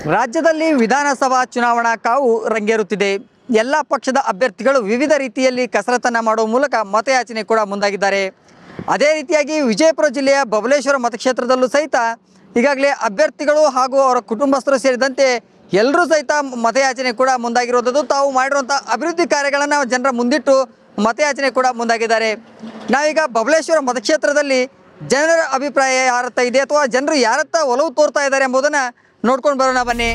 ರಾಜ್ಯದಲ್ಲಿ ವಿಧಾನಸಭಾ ಚುನಾವಣಾ ಕಾವು ರಂಗೇರುತ್ತಿದೆ ಎಲ್ಲ ಪಕ್ಷದ ಅಭ್ಯರ್ಥಿಗಳು ವಿವಿಧ ರೀತಿಯಲ್ಲಿ ಕಸರತ್ತನ್ನು ಮಾಡುವ ಮೂಲಕ ಮತಯಾಚನೆ ಕೂಡ ಮುಂದಾಗಿದ್ದಾರೆ ಅದೇ ರೀತಿಯಾಗಿ ವಿಜಯಪುರ ಜಿಲ್ಲೆಯ ಬಬಲೇಶ್ವರ ಮತಕ್ಷೇತ್ರದಲ್ಲೂ ಸಹಿತ ಈಗಾಗಲೇ ಅಭ್ಯರ್ಥಿಗಳು ಹಾಗೂ ಅವರ ಕುಟುಂಬಸ್ಥರು ಸೇರಿದಂತೆ ಎಲ್ಲರೂ ಸಹಿತ ಮತಯಾಚನೆ ಕೂಡ ಮುಂದಾಗಿರೋದು ತಾವು ಮಾಡಿರುವಂಥ ಅಭಿವೃದ್ಧಿ ಕಾರ್ಯಗಳನ್ನು ಜನರ ಮುಂದಿಟ್ಟು ಮತಯಾಚನೆ ಕೂಡ ಮುಂದಾಗಿದ್ದಾರೆ ನಾವೀಗ ಬಬಲೇಶ್ವರ ಮತಕ್ಷೇತ್ರದಲ್ಲಿ ಜನರ ಅಭಿಪ್ರಾಯ ಯಾರತ್ತ ಇದೆ ಅಥವಾ ಜನರು ಯಾರತ್ತ ಒಲವು ತೋರ್ತಾ ಇದ್ದಾರೆ ಎಂಬುದನ್ನು ನೋಡ್ಕೊಂಡು ಬರೋಣ ಬನ್ನಿ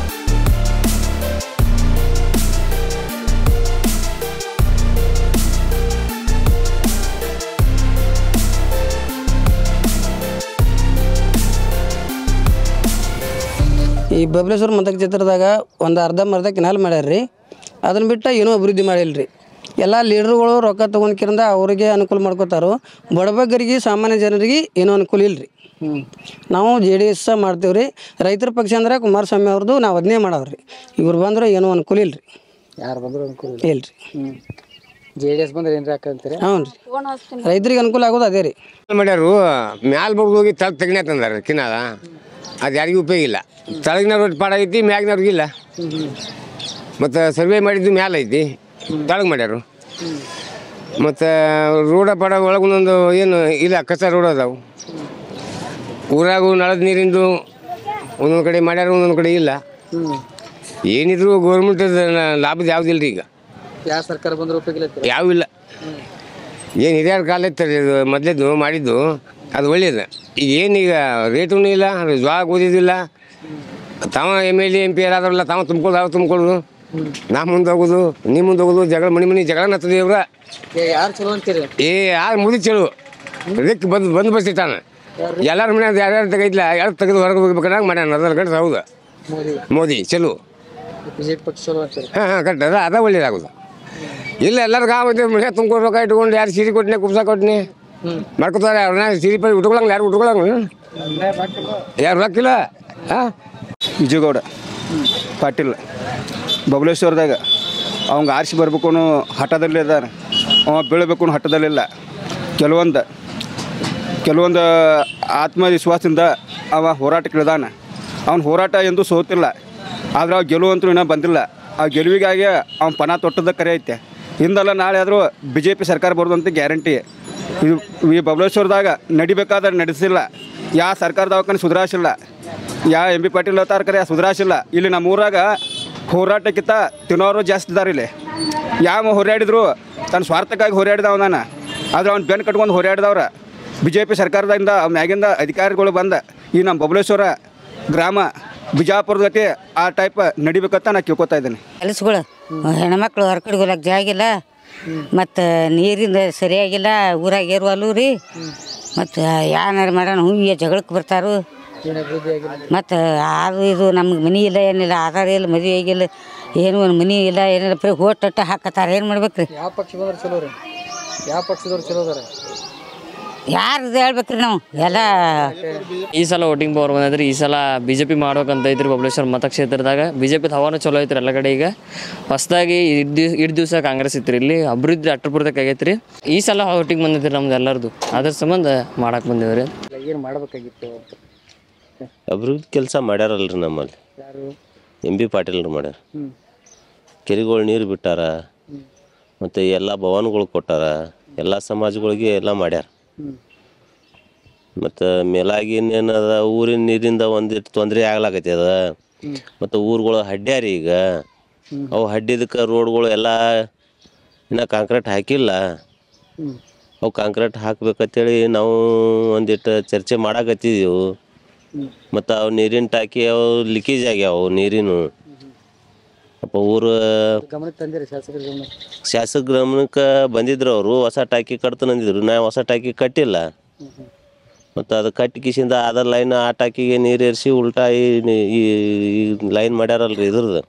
ಈ ಬಬಲೇಶ್ವರ ಮತಕ್ಷೇತ್ರದಾಗ ಒಂದು ಅರ್ಧ ಮರ್ಧ ಕೆನಾಲ್ ಮಾಡ್ಯಾರ ರೀ ಅದನ್ನ ಬಿಟ್ಟು ಏನೂ ಅಭಿವೃದ್ಧಿ ಮಾಡಿಲ್ಲ ರೀ ಎಲ್ಲ ಲೀಡ್ರುಗಳು ರೊಕ್ಕ ತೊಗೊಂಡ್ಕಿರಿಂದ ಅವ್ರಿಗೆ ಅನುಕೂಲ ಮಾಡ್ಕೋತಾರೋ ಬಡಬಗ್ಗರಿಗೆ ಸಾಮಾನ್ಯ ಜನರಿಗೆ ಏನೂ ಅನುಕೂಲ ಇಲ್ಲ ರೀ ನಾವು ಜೆ ಡಿ ಎಸ್ ಮಾಡ್ತೀವಿ ರೀ ರೈತರ ಪಕ್ಷ ಅಂದ್ರೆ ಕುಮಾರಸ್ವಾಮಿ ಅವ್ರದ್ದು ನಾವು ಅದನ್ನೇ ಮಾಡವ್ರಿ ಇವ್ರು ಬಂದ್ರೆ ಏನೂ ಅನುಕೂಲ ಇಲ್ಲ ರೀ ಯಾರು ಬಂದ್ರು ಅನುಕೂಲ ಇಲ್ಲ ರೀ ಜೆ ಡಿ ಎಸ್ ಬಂದ್ರೆ ಏನ್ರಿ ಹಾಕಂತೀರಿ ಹ್ಞೂ ರೀ ರೈತರಿಗೆ ಅನುಕೂಲ ಆಗೋದು ಅದೇ ರೀ ಮಾಡ್ಯಾರು ಮ್ಯಾಲ ಬರ್ದು ಹೋಗಿ ತಳಗ್ ತೆಗಿನ ತಂದಾರ ಕಿನಾಲ ಅದು ಯಾರಿಗೂ ಉಪಯೋಗ ಇಲ್ಲ ತಳಗಿನವ್ರು ಪಾಡಾಗೈತಿ ಮ್ಯಾಗಿನವ್ರಿಗೆ ಇಲ್ಲ ಮತ್ತು ಸರ್ವೆ ಮಾಡಿದ್ದು ಮ್ಯಾಲ ಐತಿ ತಳಗ್ ಮಾಡ್ಯಾರು ಮತ್ತು ರೋಡ ಪಾಡ ಒಳಗೆ ಒಂದೊಂದು ಏನು ಇಲ್ಲ ಕಸ ರೋಡ್ ಅದಾವು ಊರಾಗೂ ನಳದ ನೀರಿಂದು ಒಂದೊಂದು ಕಡೆ ಮಾಡ್ಯಾರ ಒಂದೊಂದು ಕಡೆ ಇಲ್ಲ ಏನಿದ್ರು ಗೌರ್ಮೆಂಟ್ ಲಾಭದ ಯಾವುದಿಲ್ಲ ರೀ ಈಗ ಯಾವ ಸರ್ಕಾರ ಬಂದ್ರೆ ಉಪಯೋಗ ಇಲ್ಲ ಅಂತೀರಿ? ಯಾವ ಇಲ್ಲ ಏನು ಹಿರಿಯರ ಕಾಲ ಇತ್ತು ಇದು ಮೊದಲೇದು ಮಾಡಿದ್ದು ಅದು ಒಳ್ಳೇದು ಈಗ ಏನೀಗ ರೇಟೂ ಇಲ್ಲ ಜ್ವಾಗ ಓದಿದಿಲ್ಲ ತಾವ M L A M P ಯಾರಾದ್ರಲ್ಲ ತಾವ ತುಂಬ್ಕೊಳ್ಳೋದು ಅವ್ರು ತುಂಬ್ಕೊಳ್ಳೋದು ನಾ ಮುಂದೆ ಹೋಗೋದು ನೀ ಮುಂದೆ ಹೋಗೋದು ಜಗಳ ಮನಿ ಮನಿ ಜಗಳ ನತ್ತದ ಇವ್ರ ಏ, ಯಾರು ಚಲೋ ಅಂತೀರಿ ಏ ಯಾರು ಮುದಿ ಚಳು ಇದಕ್ಕೆ ಬಂದು ಬಂದು ಬಸ್ತಿಟ್ಟಾನ ಎಲ್ಲರ ಮನ್ಯಾಗ ಯಾರ್ಯಾರು ತೆಗೈತಿಲ್ಲ ಯಾರು ತೆಗೆದು ಹೊರಗೆ ಹೋಗ್ಬೇಕಂದಾಗ ಮಾಡ್ಯಾನ ಅದ್ರ ಗಂಟೆ ಹೌದು ಮೋದಿ ಮೋದಿ ಚಲೋ ಬಿಜೆಪಿ ಪಕ್ಷ ಚಲೋ ಅಂತೀರಿ ಹಾಂ ಹಾಂ ಕರೆಕ್ಟ್ ಅದ ಅದ ಒಳ್ಳೇದಾಗೋದು ಇಲ್ಲ ಎಲ್ಲರಿಗೂ ಆಗುತ್ತೆ ಮನೆ ತುಂಬ್ಕೊಡ್ಬೇಕು ಇಟ್ಕೊಂಡು ಯಾರು ಸೀರೆ ಕೊಟ್ಟಿನಿ ಕುಬ್ಸ ಕೊಟ್ಟಿನಿ ಮಾಡ್ಕೊತಾರೆ ಅವ್ರನ್ನ ಸೀರೆ ಪರಿ ಉಟ್ಕೊಳಂಗ ಯಾರು ಉಟ್ಕೊಳಂಗ ಯಾರು ರೊಕ್ಕಿಲ್ಲ ಹಾಂ ವಿಜಯಗೌಡ ಪಾಟೀಲ್ ಬಬಲೇಶ್ವರದಾಗ ಅವಂಗೆ ಆರಿಸಿ ಬರ್ಬೇಕು ಅನ್ನೋ ಹಠದಲ್ಲಿ ಅದಾರ ಅವ ಬೀಳಬೇಕು ಅನ್ನೋ ಹಠದಲ್ಲಿಲ್ಲ ಕೆಲವೊಂದು ಕೆಲವೊಂದು ಆತ್ಮವಿಶ್ವಾಸದಿಂದ ಅವ ಹೋರಾಟಕ್ಕಿಳಿದಾನ ಅವನ ಹೋರಾಟ ಎಂದೂ ಸೋತಿಲ್ಲ ಆದ್ರೆ ಅವ ಗೆಲುವಂತೂ ಇನ್ನೂ ಬಂದಿಲ್ಲ ಆ ಗೆಲುವಿಗಾಗಿ ಅವ್ನ ಪಣ ತೊಟ್ಟದ ಕರೆ ಐತೆ ಹಿಂದಲ್ಲ ನಾಳೆ ಆದರೂ ಬಿ ಜೆ ಪಿ ಸರ್ಕಾರ ಬರೋದಂತ ಗ್ಯಾರಂಟಿ ಇದು ಈ ಬಬಲೇಶ್ವರದಾಗ ನಡಿಬೇಕಾದ್ರೆ ನಡೆಸಿಲ್ಲ ಯಾವ ಸರ್ಕಾರ ದವಾಖಾನೆ ಸುಧಾರಿಸಿಲ್ಲ ಯಾವ ಎಂ ಬಿ ಪಾಟೀಲ್ ಅವತಾರ ಕರೆ ಸುಧಾರಿಸಿಲ್ಲ ಇಲ್ಲಿ ನಮ್ಮ ಊರಾಗ ಹೋರಾಟಕ್ಕಿಂತ ತಿನ್ನೋರು ಜಾಸ್ತಿ ಇದಾರೆ ಇಲ್ಲಿ ಯಾವ ಹೋರಾಡಿದ್ರು ತನ್ನ ಸ್ವಾರ್ಥಕ್ಕಾಗಿ ಹೋರಾಡಿದವ ನಾನು ಆದ್ರೆ ಅವ್ನು ಬೆನ್ನು ಕಟ್ಕೊಂಡು ಹೋರಾಡಿದವ್ರ ಬಿ ಜೆ ಪಿ ಸರ್ಕಾರದಿಂದ ಅವ್ನ ಮ್ಯಾಗಿಂದ ಅಧಿಕಾರಿಗಳು ಬಂದ ಈ ನಮ್ಮ ಬಬಲೇಶ್ವರ ಗ್ರಾಮ ಬಿಜಾಪುರದ ಗತಿ ಆ ಟೈಪ್ ನಡಿಬೇಕಂತ ನಾನು ಕೇಳ್ಕೊತಾ ಇದ್ದೀನಿ ಕೆಲಸಗಳು ಹೆಣ್ಮಕ್ಳು ಹೊರಗಡೆ ಹೋಗಕ್ಕೆ ಜಾಗಿಲ್ಲ ಮತ್ತು ನೀರಿಂದ ಸರಿಯಾಗಿಲ್ಲ ಊರಾಗ ಏರುವಲ್ಲು ರೀ ಮತ್ತು ಯಾರು ಮಾಡೋಣ ಹೂವಿಗೆ ಜಗಳಕ್ಕೆ ಬರ್ತಾರು ಏನು ಅಭಿವೃದ್ಧಿ ಆಗಿಲ್ಲ ಮತ್ತು ಅದು ಇದು ನಮ್ಗೆ ಮನೆ ಇಲ್ಲ ಏನಿಲ್ಲ ಆಧಾರ ಇಲ್ಲ ಮದುವೆ ಆಗಿಲ್ಲ ಏನು ಒಂದು ಮನೆ ಇಲ್ಲ ಏನಿಲ್ಲ ಬರೀ ಹೋಟಟ್ಟ ಹಾಕತ್ತಾರ ಏನು ಮಾಡ್ಬೇಕು ರೀ ಯಾವ ಪಕ್ಷ ಬಂದ್ರೆ ಚಲೋ ರೀ ಯಾವ ಪಕ್ಷದವ್ರು ಚಲೋ ಅದಾರ ಯಾರು ಇದು ಹೇಳ್ಬೇಕು ರೀ ನಾವು ಎಲ್ಲ ಈ ಸಲ ವೋಟಿಂಗ್ ಪವರ್ ಬಂದೈತ್ರಿ ಈ ಸಲ ಬಿ ಜೆ ಪಿ ಮಾಡ್ಬೇಕಂತ ಐತ್ರಿ ಬಬಲೇಶ್ವರ ಮತಕ್ಷೇತ್ರದಾಗ ಬಿ ಜೆ ಪಿ ಹವಾನು ಚಲೋ ಐತ್ರಿ ಎಲ್ಲ ಕಡೆ ಈಗ ಹೊಸ್ದಾಗಿ ಇಡ್ ದಿವ್ಸ ಇಡ್ ದಿವಸ ಕಾಂಗ್ರೆಸ್ ಇತ್ತು ಇಲ್ಲಿ ಅಭಿವೃದ್ಧಿ ಅಟ್ಟಪೂರ್ದಕ್ಕೆ ಆಗೈತ್ರಿ ಈ ಸಲ ವೋಟಿಂಗ್ ಬಂದೈತ್ರಿ ನಮ್ದು ಎಲ್ಲರದು ಅದ್ರ ಸಂಬಂಧ ಮಾಡಕ್ಕೆ ಬಂದೇವ್ರಿ ಏನು ಮಾಡಬೇಕಾಗಿತ್ತು ಅಂತ ಅಭಿವೃದ್ಧಿ ಕೆಲಸ ಮಾಡ್ಯಾರಲ್ರಿ ನಮ್ಮಲ್ಲಿ ಯಾರು ಎಂ ಬಿ ಪಾಟೀಲ್ರು ಮಾಡ್ಯಾರ ಹ್ಞೂ ಕೆರೆಗಳು ನೀರು ಬಿಟ್ಟಾರ ಮತ್ತು ಎಲ್ಲ ಭವನಗಳು ಕೊಟ್ಟಾರ ಎಲ್ಲ ಸಮಾಜಗಳಿಗೆ ಎಲ್ಲ ಮಾಡ್ಯಾರ ಹ್ಞೂ ಮತ್ತು ಮೇಲಾಗಿ ಇನ್ನೇನದ ಊರಿನ ನೀರಿಂದ ಒಂದಿಟ್ಟು ತೊಂದರೆ ಆಗ್ಲಾಕೈತಿ ಅದ ಮತ್ತು ಊರುಗಳು ಹಡ್ಡ್ಯಾರಿ ಈಗ ಅವು ಹಡ್ಡಿದಕ್ಕೆ ರೋಡ್ಗಳು ಎಲ್ಲ ಇನ್ನು ಕಾಂಕ್ರೀಟ್ ಹಾಕಿಲ್ಲ ಹ್ಞೂ ಅವು ಕಾಂಕ್ರೀಟ್ ಹಾಕ್ಬೇಕಂತೇಳಿ ನಾವು ಒಂದಿಟ್ಟು ಚರ್ಚೆ ಮಾಡಾಕತ್ತಿದ್ದೆವು ಮತ್ತು ಅವು ನೀರಿನ ಟಾಕಿ ಅವು ಲೀಕೇಜ್ ಆಗ್ಯಾವ ನೀರಿನು ಅಪ್ಪ ಊರು ಗಮನಕ್ಕೆ ತಂದಿರಿ ಶಾಸಕರ ಗಮನ ಶಾಸಕ ಗಮನಕ್ಕೆ ಬಂದಿದ್ರು ಅವರು ಹೊಸ ಟಾಕಿ ಕಟ್ತಾನೆ ಅಂದಿದ್ರು ನಾ ಹೊಸ ಟಾಕಿ ಕಟ್ಟಿಲ್ಲ ಮತ್ತು ಅದು ಕಟ್ಟಿ ಕಿಸಿಂದ ಅದ ಲೈನ್ ಆ ಟಾಕಿಗೆ ನೀರು ಏರಿಸಿ ಉಲ್ಟಾ ಈ ನಿ- ಈ ಈ ಲೈನ್ ಮಾಡ್ಯಾರಲ್ರಿ ಇದ್ರದ್ದು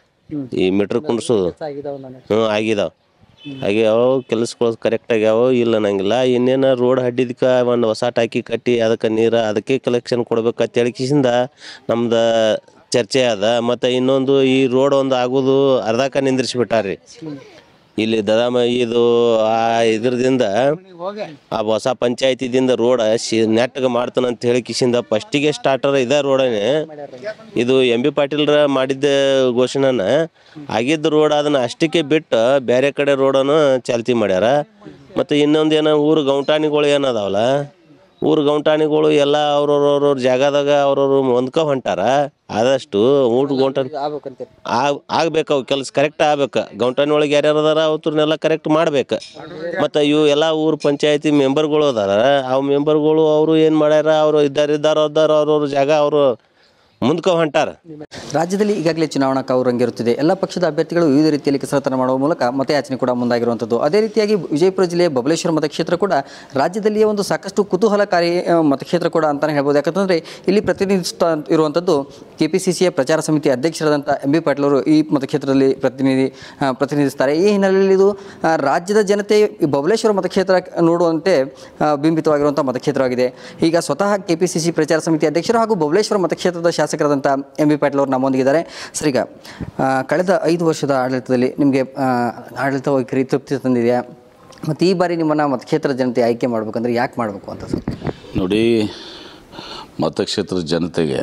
ಈ ಮೀಟ್ರ್ ಕುಂಡ್ಸೋದು ಆಗಿದಾವ ನಾನು ಹ್ಞೂ ಆಗಿದಾವ ಆಗ್ಯಾವ ಕೆಲಸಗಳು ಕರೆಕ್ಟ್ ಆಗ್ಯಾವ ಇಲ್ಲ ಅನ್ನಂಗಿಲ್ಲ ಇನ್ನೇನು ರೋಡ್ ಹಡ್ಡಿದ್ಕೆ ಒಂದು ಹೊಸ ಟಾಕಿ ಕಟ್ಟಿ ಅದಕ್ಕೆ ನೀರು ಅದಕ್ಕೆ ಕಲೆಕ್ಷನ್ ಕೊಡ್ಬೇಕಂತ ಹೇಳಿ ಕಿಸಿಂದ ನಮ್ದು ಚರ್ಚೆ ಅದ ಮತ್ತು ಇನ್ನೊಂದು ಈ ರೋಡ್ ಒಂದು ಆಗೋದು ಅರ್ಧಕ್ಕೆ ನಿಂದ್ರಿಸ್ಬಿಟ್ಟಾರ್ರಿ ಇಲ್ಲಿ ದದಾಮ ಇದು ಆ ಇದ್ರದಿಂದ ಆ ಹೊಸ ಪಂಚಾಯತಿದಿಂದ ರೋಡ ಶಿ ನೆಟ್ಟಗೆ ಮಾಡ್ತಾನಂತ ಹೇಳಿ ಕಿಸಿಂದ ಫಸ್ಟಿಗೆ ಸ್ಟಾರ್ಟರ್ ಇದೇ ರೋಡನೇ ಇದು ಎಂ ಬಿ ಪಾಟೀಲ್ರ ಮಾಡಿದ್ದ ಘೋಷಣೆನ ಆಗಿದ್ದ ರೋಡ್ ಅದನ್ನ ಅಷ್ಟಕ್ಕೆ ಬಿಟ್ಟು ಬೇರೆ ಕಡೆ ರೋಡನ್ನು ಚಾಲ್ತಿ ಮಾಡ್ಯಾರ ಮತ್ತು ಇನ್ನೊಂದು ಏನೋ ಊರು ಗೌಂಟಾಣಿಗಳು ಏನದಾವಲ್ಲ ಊರು ಗೌಂಟಾಣಿಗಳು ಎಲ್ಲ ಅವ್ರವ್ರವ್ರ ಜಾಗದಾಗ ಅವ್ರವ್ರು ಹೊಂದ್ಕೊ ಹೊಂಟಾರ ಆದಷ್ಟು ಊಟ ಗೌಂಟಾಣಿ ಆಗ್ಬೇಕಂತೀರಿ ಆಗ್ ಆಗ್ಬೇಕು ಅವು ಕೆಲಸ ಕರೆಕ್ಟ್ ಆಗ್ಬೇಕು ಗೌಂಟಾಣಿ ಒಳಗೆ ಯಾರ್ಯಾರು ಅದಾರ ಅವ್ರನ್ನೆಲ್ಲ ಕರೆಕ್ಟ್ ಮಾಡ್ಬೇಕು ಮತ್ತು ಇವು ಎಲ್ಲ ಊರು ಪಂಚಾಯತಿ ಮೆಂಬರ್ಗಳು ಅದಾರ ಅವು ಮೆಂಬರ್ಗಳು ಅವರು ಏನು ಮಾಡ್ಯಾರ ಅವರು ಇದ್ದಾರ ಇದ್ದಾರ ಅದಾರ ಅವ್ರವ್ರ ಜಾಗ ಅವರು ಮುಂದ್ಕೊ ಹೊಂಟಾರ ರಾಜ್ಯದಲ್ಲಿ ಈಗಾಗಲೇ ಚುನಾವಣಾ ಕಾವು ರಂಗೇರುತ್ತಿದೆ ಎಲ್ಲ ಪಕ್ಷದ ಅಭ್ಯರ್ಥಿಗಳು ವಿವಿಧ ರೀತಿಯಲ್ಲಿ ಕಸರತ್ತನ್ನು ಮಾಡುವ ಮೂಲಕ ಮತಯಾಚನೆ ಕೂಡ ಮುಂದಾಗಿರುವಂಥದ್ದು ಅದೇ ರೀತಿಯಾಗಿ ವಿಜಯಪುರ ಜಿಲ್ಲೆಯ ಬಬಲೇಶ್ವರ ಮತಕ್ಷೇತ್ರ ಕೂಡ ರಾಜ್ಯದಲ್ಲಿಯೇ ಒಂದು ಸಾಕಷ್ಟು ಕುತೂಹಲಕಾರಿ ಆ, ಮತಕ್ಷೇತ್ರ ಕೂಡ ಅಂತಲೇ ಹೇಳ್ಬೋದು ಯಾಕಂತಂದರೆ ಇಲ್ಲಿ ಪ್ರತಿನಿಧಿಸ್ತಾ ಇರುವಂಥದ್ದು ಕೆ ಪಿ ಸಿ ಸಿಯ ಪ್ರಚಾರ ಸಮಿತಿ ಅಧ್ಯಕ್ಷರಾದಂಥ ಎಂ ಬಿ ಪಾಟೀಲ್ ಅವರು ಈ ಮತಕ್ಷೇತ್ರದಲ್ಲಿ ಪ್ರತಿನಿಧಿ ಆ, ಪ್ರತಿನಿಧಿಸ್ತಾರೆ ಈ ಹಿನ್ನೆಲೆಯಲ್ಲಿ ಇದು ಆ, ರಾಜ್ಯದ ಜನತೆ ಈ ಬಬಲೇಶ್ವರ ಮತಕ್ಷೇತ್ರ ನೋಡುವಂತೆ ಆ, ಬಿಂಬಿತವಾಗಿರುವಂಥ ಮತಕ್ಷೇತ್ರವಾಗಿದೆ ಈಗ ಸ್ವತಃ ಕೆ ಪಿ ಸಿ ಸಿ ಪ್ರಚಾರ ಸಮಿತಿ ಅಧ್ಯಕ್ಷರು ಹಾಗೂ ಬಬಲೇಶ್ವರ ಮತಕ್ಷೇತ್ರದ ಶಾಸಕರಾದಂಥ ಎಂ ಬಿ ಪಾಟೀಲ್ ಅವರು ನಮ್ಮೊಂದಿಗಿದ್ದಾರೆ ಸರ್ ಈಗ ಆ, ಕಳೆದ ಐದು ವರ್ಷದ ಆಡಳಿತದಲ್ಲಿ ನಿಮಗೆ ಆಡಳಿತ ವೈಖರಿ ತೃಪ್ತಿ ತಂದಿದೆಯಾ ಮತ್ತು ಈ ಬಾರಿ ನಿಮ್ಮನ್ನು ಮತಕ್ಷೇತ್ರದ ಜನತೆ ಆಯ್ಕೆ ಮಾಡಬೇಕಂದ್ರೆ ಯಾಕೆ ಮಾಡಬೇಕು ಅಂತ ಸರ್ ನೋಡಿ ಮತಕ್ಷೇತ್ರದ ಜನತೆಗೆ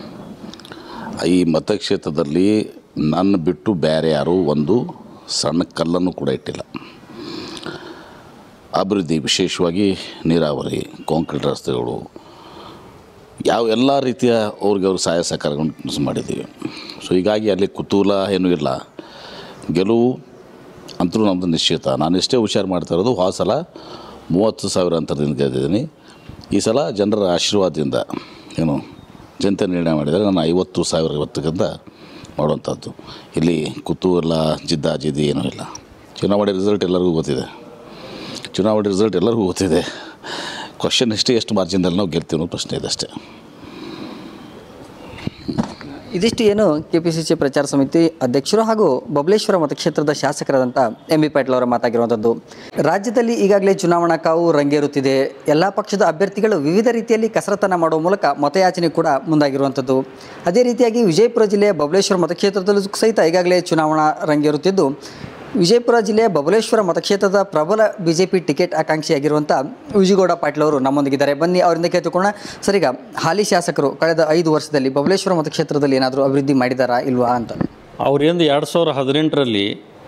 ಈ ಮತಕ್ಷೇತ್ರದಲ್ಲಿ ನನ್ನ ಬಿಟ್ಟು ಬೇರೆ ಯಾರೂ ಒಂದು ಸಣ್ಣ ಕಲ್ಲನ್ನು ಕೂಡ ಇಟ್ಟಿಲ್ಲ ಅಭಿವೃದ್ಧಿ ವಿಶೇಷವಾಗಿ ನೀರಾವರಿ ಕಾಂಕ್ರೀಟ್ ರಸ್ತೆಗಳು ಯಾವ ಎಲ್ಲ ರೀತಿಯ ಅವ್ರಿಗೆ ಅವ್ರಿಗೆ ಸಹಾಯ ಸಹಕಾರಗಳನ್ನು ಮಾಡಿದ್ದೀವಿ ಸೊ ಹೀಗಾಗಿ ಅಲ್ಲಿ ಕುತೂಹಲ ಏನೂ ಇಲ್ಲ ಗೆಲುವು ಅಂತೂ ನಮ್ಮದು ನಿಶ್ಚಿತ ನಾನು ಎಷ್ಟೇ ಹುಷಾರು ಮಾಡ್ತಾ ಇರೋದು ಹೋದ ಸಲ ಮೂವತ್ತು ಸಾವಿರ ಅಂತರದಿಂದ ಗೆದ್ದಿದ್ದೀನಿ ಈ ಸಲ ಜನರ ಆಶೀರ್ವಾದದಿಂದ ಏನು ಜನತೆ ನಿರ್ಣಯ ಮಾಡಿದರೆ ನಾನು ಐವತ್ತು ಸಾವಿರ ಇವತ್ತಿಗಿಂತ ಮಾಡುವಂಥದ್ದು ಇಲ್ಲಿ ಕುತೂಹಲ ಜಿದ್ದ ಜಿದ್ದಿ ಏನೂ ಇಲ್ಲ ಚುನಾವಣೆ ರಿಸಲ್ಟ್ ಎಲ್ಲರಿಗೂ ಗೊತ್ತಿದೆ ಚುನಾವಣೆ ರಿಸಲ್ಟ್ ಎಲ್ಲರಿಗೂ ಗೊತ್ತಿದೆ ಕ್ವಶನ್ ಎಷ್ಟೇ ಎಷ್ಟು ಮಾರ್ಜಿನ್ದಲ್ಲಿ ನಾವು ಗೆಲ್ತೀವಿ ಅನ್ನೋ ಪ್ರಶ್ನೆ ಇದೆ ಅಷ್ಟೇ ಇದಿಷ್ಟು ಏನು ಕೆ ಪಿ ಸಿ ಸಿ ಪ್ರಚಾರ ಸಮಿತಿ ಅಧ್ಯಕ್ಷರು ಹಾಗೂ ಬಬಲೇಶ್ವರ ಮತಕ್ಷೇತ್ರದ ಶಾಸಕರಾದಂಥ ಎಂ ಬಿ ಪಾಟೀಲ್ ಅವರ ಮಾತಾಗಿರುವಂಥದ್ದು ರಾಜ್ಯದಲ್ಲಿ ಈಗಾಗಲೇ ಚುನಾವಣಾ ಕಾವು ರಂಗೇರುತ್ತಿದೆ ಎಲ್ಲ ಪಕ್ಷದ ಅಭ್ಯರ್ಥಿಗಳು ವಿವಿಧ ರೀತಿಯಲ್ಲಿ ಕಸರತ್ತನ್ನು ಮಾಡುವ ಮೂಲಕ ಮತಯಾಚನೆ ಕೂಡ ಮುಂದಾಗಿರುವಂಥದ್ದು ಅದೇ ರೀತಿಯಾಗಿ ವಿಜಯಪುರ ಜಿಲ್ಲೆಯ ಬಬಲೇಶ್ವರ ಮತಕ್ಷೇತ್ರದಲ್ಲೂ ಸಹಿತ ಈಗಾಗಲೇ ಚುನಾವಣಾ ರಂಗೇರುತ್ತಿದ್ದು ವಿಜಯಪುರ ಜಿಲ್ಲೆಯ ಬಬಲೇಶ್ವರ ಮತಕ್ಷೇತ್ರದ ಪ್ರಬಲ ಬಿಜೆಪಿ ಟಿಕೆಟ್ ಆಕಾಂಕ್ಷಿಯಾಗಿರುವಂಥ ವಿಜಯಗೌಡ ಪಾಟೀಲ್ ಅವರು ನಮ್ಮೊಂದಿಗಿದ್ದಾರೆ ಬನ್ನಿ ಅವರಿಂದ ಕೇಳಿಕೊಳ್ಳೋಣ ಸರ್ ಈಗ ಹಾಲಿ ಶಾಸಕರು ಕಳೆದ ಐದು ವರ್ಷದಲ್ಲಿ ಬಬಲೇಶ್ವರ ಮತಕ್ಷೇತ್ರದಲ್ಲಿ ಏನಾದರೂ ಅಭಿವೃದ್ಧಿ ಮಾಡಿದಾರಾ ಇಲ್ವಾ ಅಂತ ಅವ್ರೇಂದು ಎರಡು ಸಾವಿರ ಹದಿನೆಂಟರಲ್ಲಿ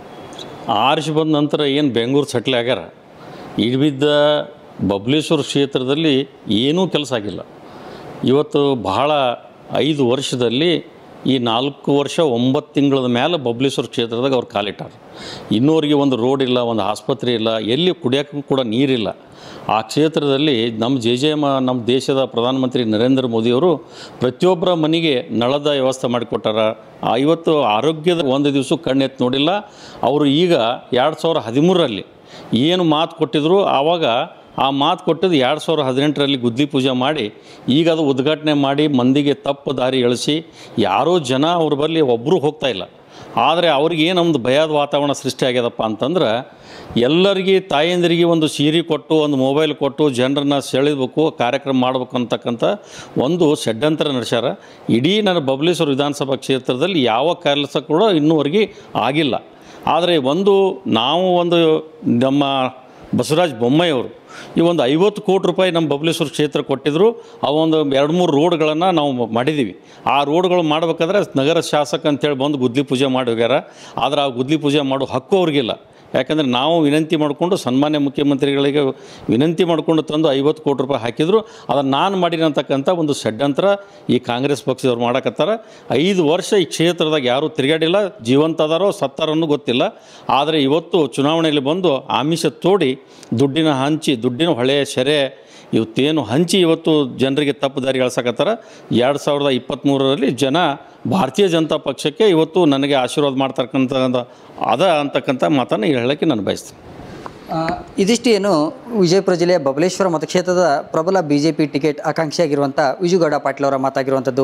ಆರಿಸಿ ಬಂದ ನಂತರ ಏನು ಬೆಂಗಳೂರು ಸೆಟ್ಲ್ ಆಗ್ಯಾರ ಇಳಿಬಿದ್ದ ಬಬಲೇಶ್ವರ ಕ್ಷೇತ್ರದಲ್ಲಿ ಏನೂ ಕೆಲಸ ಆಗಿಲ್ಲ ಇವತ್ತು ಬಹಳ ಐದು ವರ್ಷದಲ್ಲಿ ಈ ನಾಲ್ಕು ವರ್ಷ ಒಂಬತ್ತು ತಿಂಗಳದ ಮೇಲೆ ಬಬಲೇಶ್ವರ ಕ್ಷೇತ್ರದಾಗ ಅವ್ರು ಕಾಲಿಟ್ಟಾರ ಇನ್ನೂರಿಗೆ ಒಂದು ರೋಡ್ ಇಲ್ಲ ಒಂದು ಆಸ್ಪತ್ರೆ ಇಲ್ಲ ಎಲ್ಲಿ ಕುಡಿಯೋಕ್ಕೂ ಕೂಡ ನೀರಿಲ್ಲ ಆ ಕ್ಷೇತ್ರದಲ್ಲಿ ನಮ್ಮ ಜೆ ಜೆ ಎಮ್ ನಮ್ಮ ದೇಶದ ಪ್ರಧಾನಮಂತ್ರಿ ನರೇಂದ್ರ ಮೋದಿಯವರು ಪ್ರತಿಯೊಬ್ಬರ ಮನೆಗೆ ನಳದ ವ್ಯವಸ್ಥೆ ಮಾಡಿಕೊಟ್ಟಾರ ಆ, ಇವತ್ತು ಆರೋಗ್ಯದ ಒಂದು ದಿವಸ ಕಣ್ಣೆತ್ತು ನೋಡಿಲ್ಲ ಅವರು ಈಗ ಎರಡು ಸಾವಿರ ಹದಿಮೂರರಲ್ಲಿ ಏನು ಮಾತು ಕೊಟ್ಟಿದ್ರು ಆವಾಗ ಆ ಮಾತು ಕೊಟ್ಟಿದ್ದು ಎರಡು ಸಾವಿರ ಹದಿನೆಂಟರಲ್ಲಿ ಗುದ್ಲಿ ಪೂಜೆ ಮಾಡಿ ಈಗ ಅದು ಉದ್ಘಾಟನೆ ಮಾಡಿ ಮಂದಿಗೆ ತಪ್ಪು ದಾರಿ ಎಳಿಸಿ ಯಾರೋ ಜನ ಅವ್ರ ಬಳಿ ಒಬ್ಬರು ಹೋಗ್ತಾ ಇಲ್ಲ ಆದರೆ ಅವ್ರಿಗೆ ಏನು ಒಂದು ಭಯದ ವಾತಾವರಣ ಸೃಷ್ಟಿ ಆಗ್ಯದಪ್ಪ ಅಂತಂದ್ರೆ ಎಲ್ಲರಿಗೆ ತಾಯಂದಿರಿಗೆ ಒಂದು ಸೀರೆ ಕೊಟ್ಟು ಒಂದು ಮೊಬೈಲ್ ಕೊಟ್ಟು ಜನರನ್ನ ಸೆಳಿಬೇಕು ಕಾರ್ಯಕ್ರಮ ಮಾಡ್ಬೇಕು ಅಂತಕ್ಕಂಥ ಒಂದು ಷಡ್ಯಂತ್ರ ನಡೆಸ್ಯಾರ ಇಡೀ ನನ್ನ ಬಬಲೇಶ್ವರ ವಿಧಾನಸಭಾ ಕ್ಷೇತ್ರದಲ್ಲಿ ಯಾವ ಕೆಲಸ ಕೂಡ ಇನ್ನೂವರೆಗೆ ಆಗಿಲ್ಲ ಆದರೆ ಒಂದು ನಾವು ಒಂದು ನಮ್ಮ ಬಸವರಾಜ ಬೊಮ್ಮಾಯಿಯವರು ಈ ಒಂದು ಐವತ್ತು ಕೋಟಿ ರೂಪಾಯಿ ನಮ್ಮ ಬಬಲೇಶ್ವರ ಕ್ಷೇತ್ರ ಕೊಟ್ಟಿದ್ರು ಆ ಒಂದು ಎರಡು ಮೂರು ರೋಡ್ಗಳನ್ನು ನಾವು ಮಾಡಿದ್ದೀವಿ ಆ ರೋಡ್ಗಳು ಮಾಡ್ಬೇಕಾದ್ರೆ ನಗರ ಶಾಸಕ ಅಂತೇಳಿ ಬಂದು ಗುದ್ಲಿ ಪೂಜೆ ಮಾಡಿ ಹೋಗ್ಯಾರ ಆದ್ರೆ ಆ ಗುದ್ಲಿ ಪೂಜೆ ಮಾಡೋ ಹಕ್ಕು ಅವ್ರಿಗಿಲ್ಲ ಯಾಕಂದರೆ ನಾವು ವಿನಂತಿ ಮಾಡಿಕೊಂಡು ಸನ್ಮಾನ್ಯ ಮುಖ್ಯಮಂತ್ರಿಗಳಿಗೆ ವಿನಂತಿ ಮಾಡಿಕೊಂಡು ತಂದು ಐವತ್ತು ಕೋಟಿ ರೂಪಾಯಿ ಹಾಕಿದ್ರು ಅದನ್ನು ನಾನು ಮಾಡಿರಂತಕ್ಕಂಥ ಒಂದು ಷಡ್ಯಂತ್ರ ಈ ಕಾಂಗ್ರೆಸ್ ಪಕ್ಷದವ್ರು ಮಾಡಕತ್ತಾರ ಐದು ವರ್ಷ ಈ ಕ್ಷೇತ್ರದಾಗ ಯಾರೂ ತಿರುಗಾಡಿಲ್ಲ ಜೀವಂತ ಅದಾರೋ ಸತ್ತಾರನ್ನೂ ಗೊತ್ತಿಲ್ಲ ಆದರೆ ಇವತ್ತು ಚುನಾವಣೆಯಲ್ಲಿ ಬಂದು ಆಮಿಷ ತೋಡಿ ದುಡ್ಡಿನ ಹಂಚಿ ದುಡ್ಡಿನ ಹೊಳೆಯ ಸೆರೆ ಇವತ್ತೇನು ಹಂಚಿ ಇವತ್ತು ಜನರಿಗೆ ತಪ್ಪು ದಾರಿ ಎಳ್ಸಕತ್ತಾರ ಎರಡು ಸಾವಿರದ ಇಪ್ಪತ್ತ್ಮೂರರಲ್ಲಿ ಜನ ಭಾರತೀಯ ಜನತಾ ಪಕ್ಷಕ್ಕೆ ಇವತ್ತು ನನಗೆ ಆಶೀರ್ವಾದ ಮಾಡ್ತಕ್ಕಂಥ ಅದ ಅಂತಕ್ಕಂಥ ಮಾತನ್ನು ಹೇಳೋಕ್ಕೆ ನಾನು ಬಯಸ್ತೀನಿ ಆ, ಇದಿಷ್ಟು ಏನು ವಿಜಯಪುರ ಜಿಲ್ಲೆಯ ಬಬಲೇಶ್ವರ ಮತಕ್ಷೇತ್ರದ ಪ್ರಬಲ ಬಿ ಜೆ ಪಿ ಟಿಕೆಟ್ ಆಕಾಂಕ್ಷಿಯಾಗಿರುವಂಥ ವಿಜಯಗೌಡ ಪಾಟೀಲ್ ಅವರ ಮಾತಾಗಿರುವಂಥದ್ದು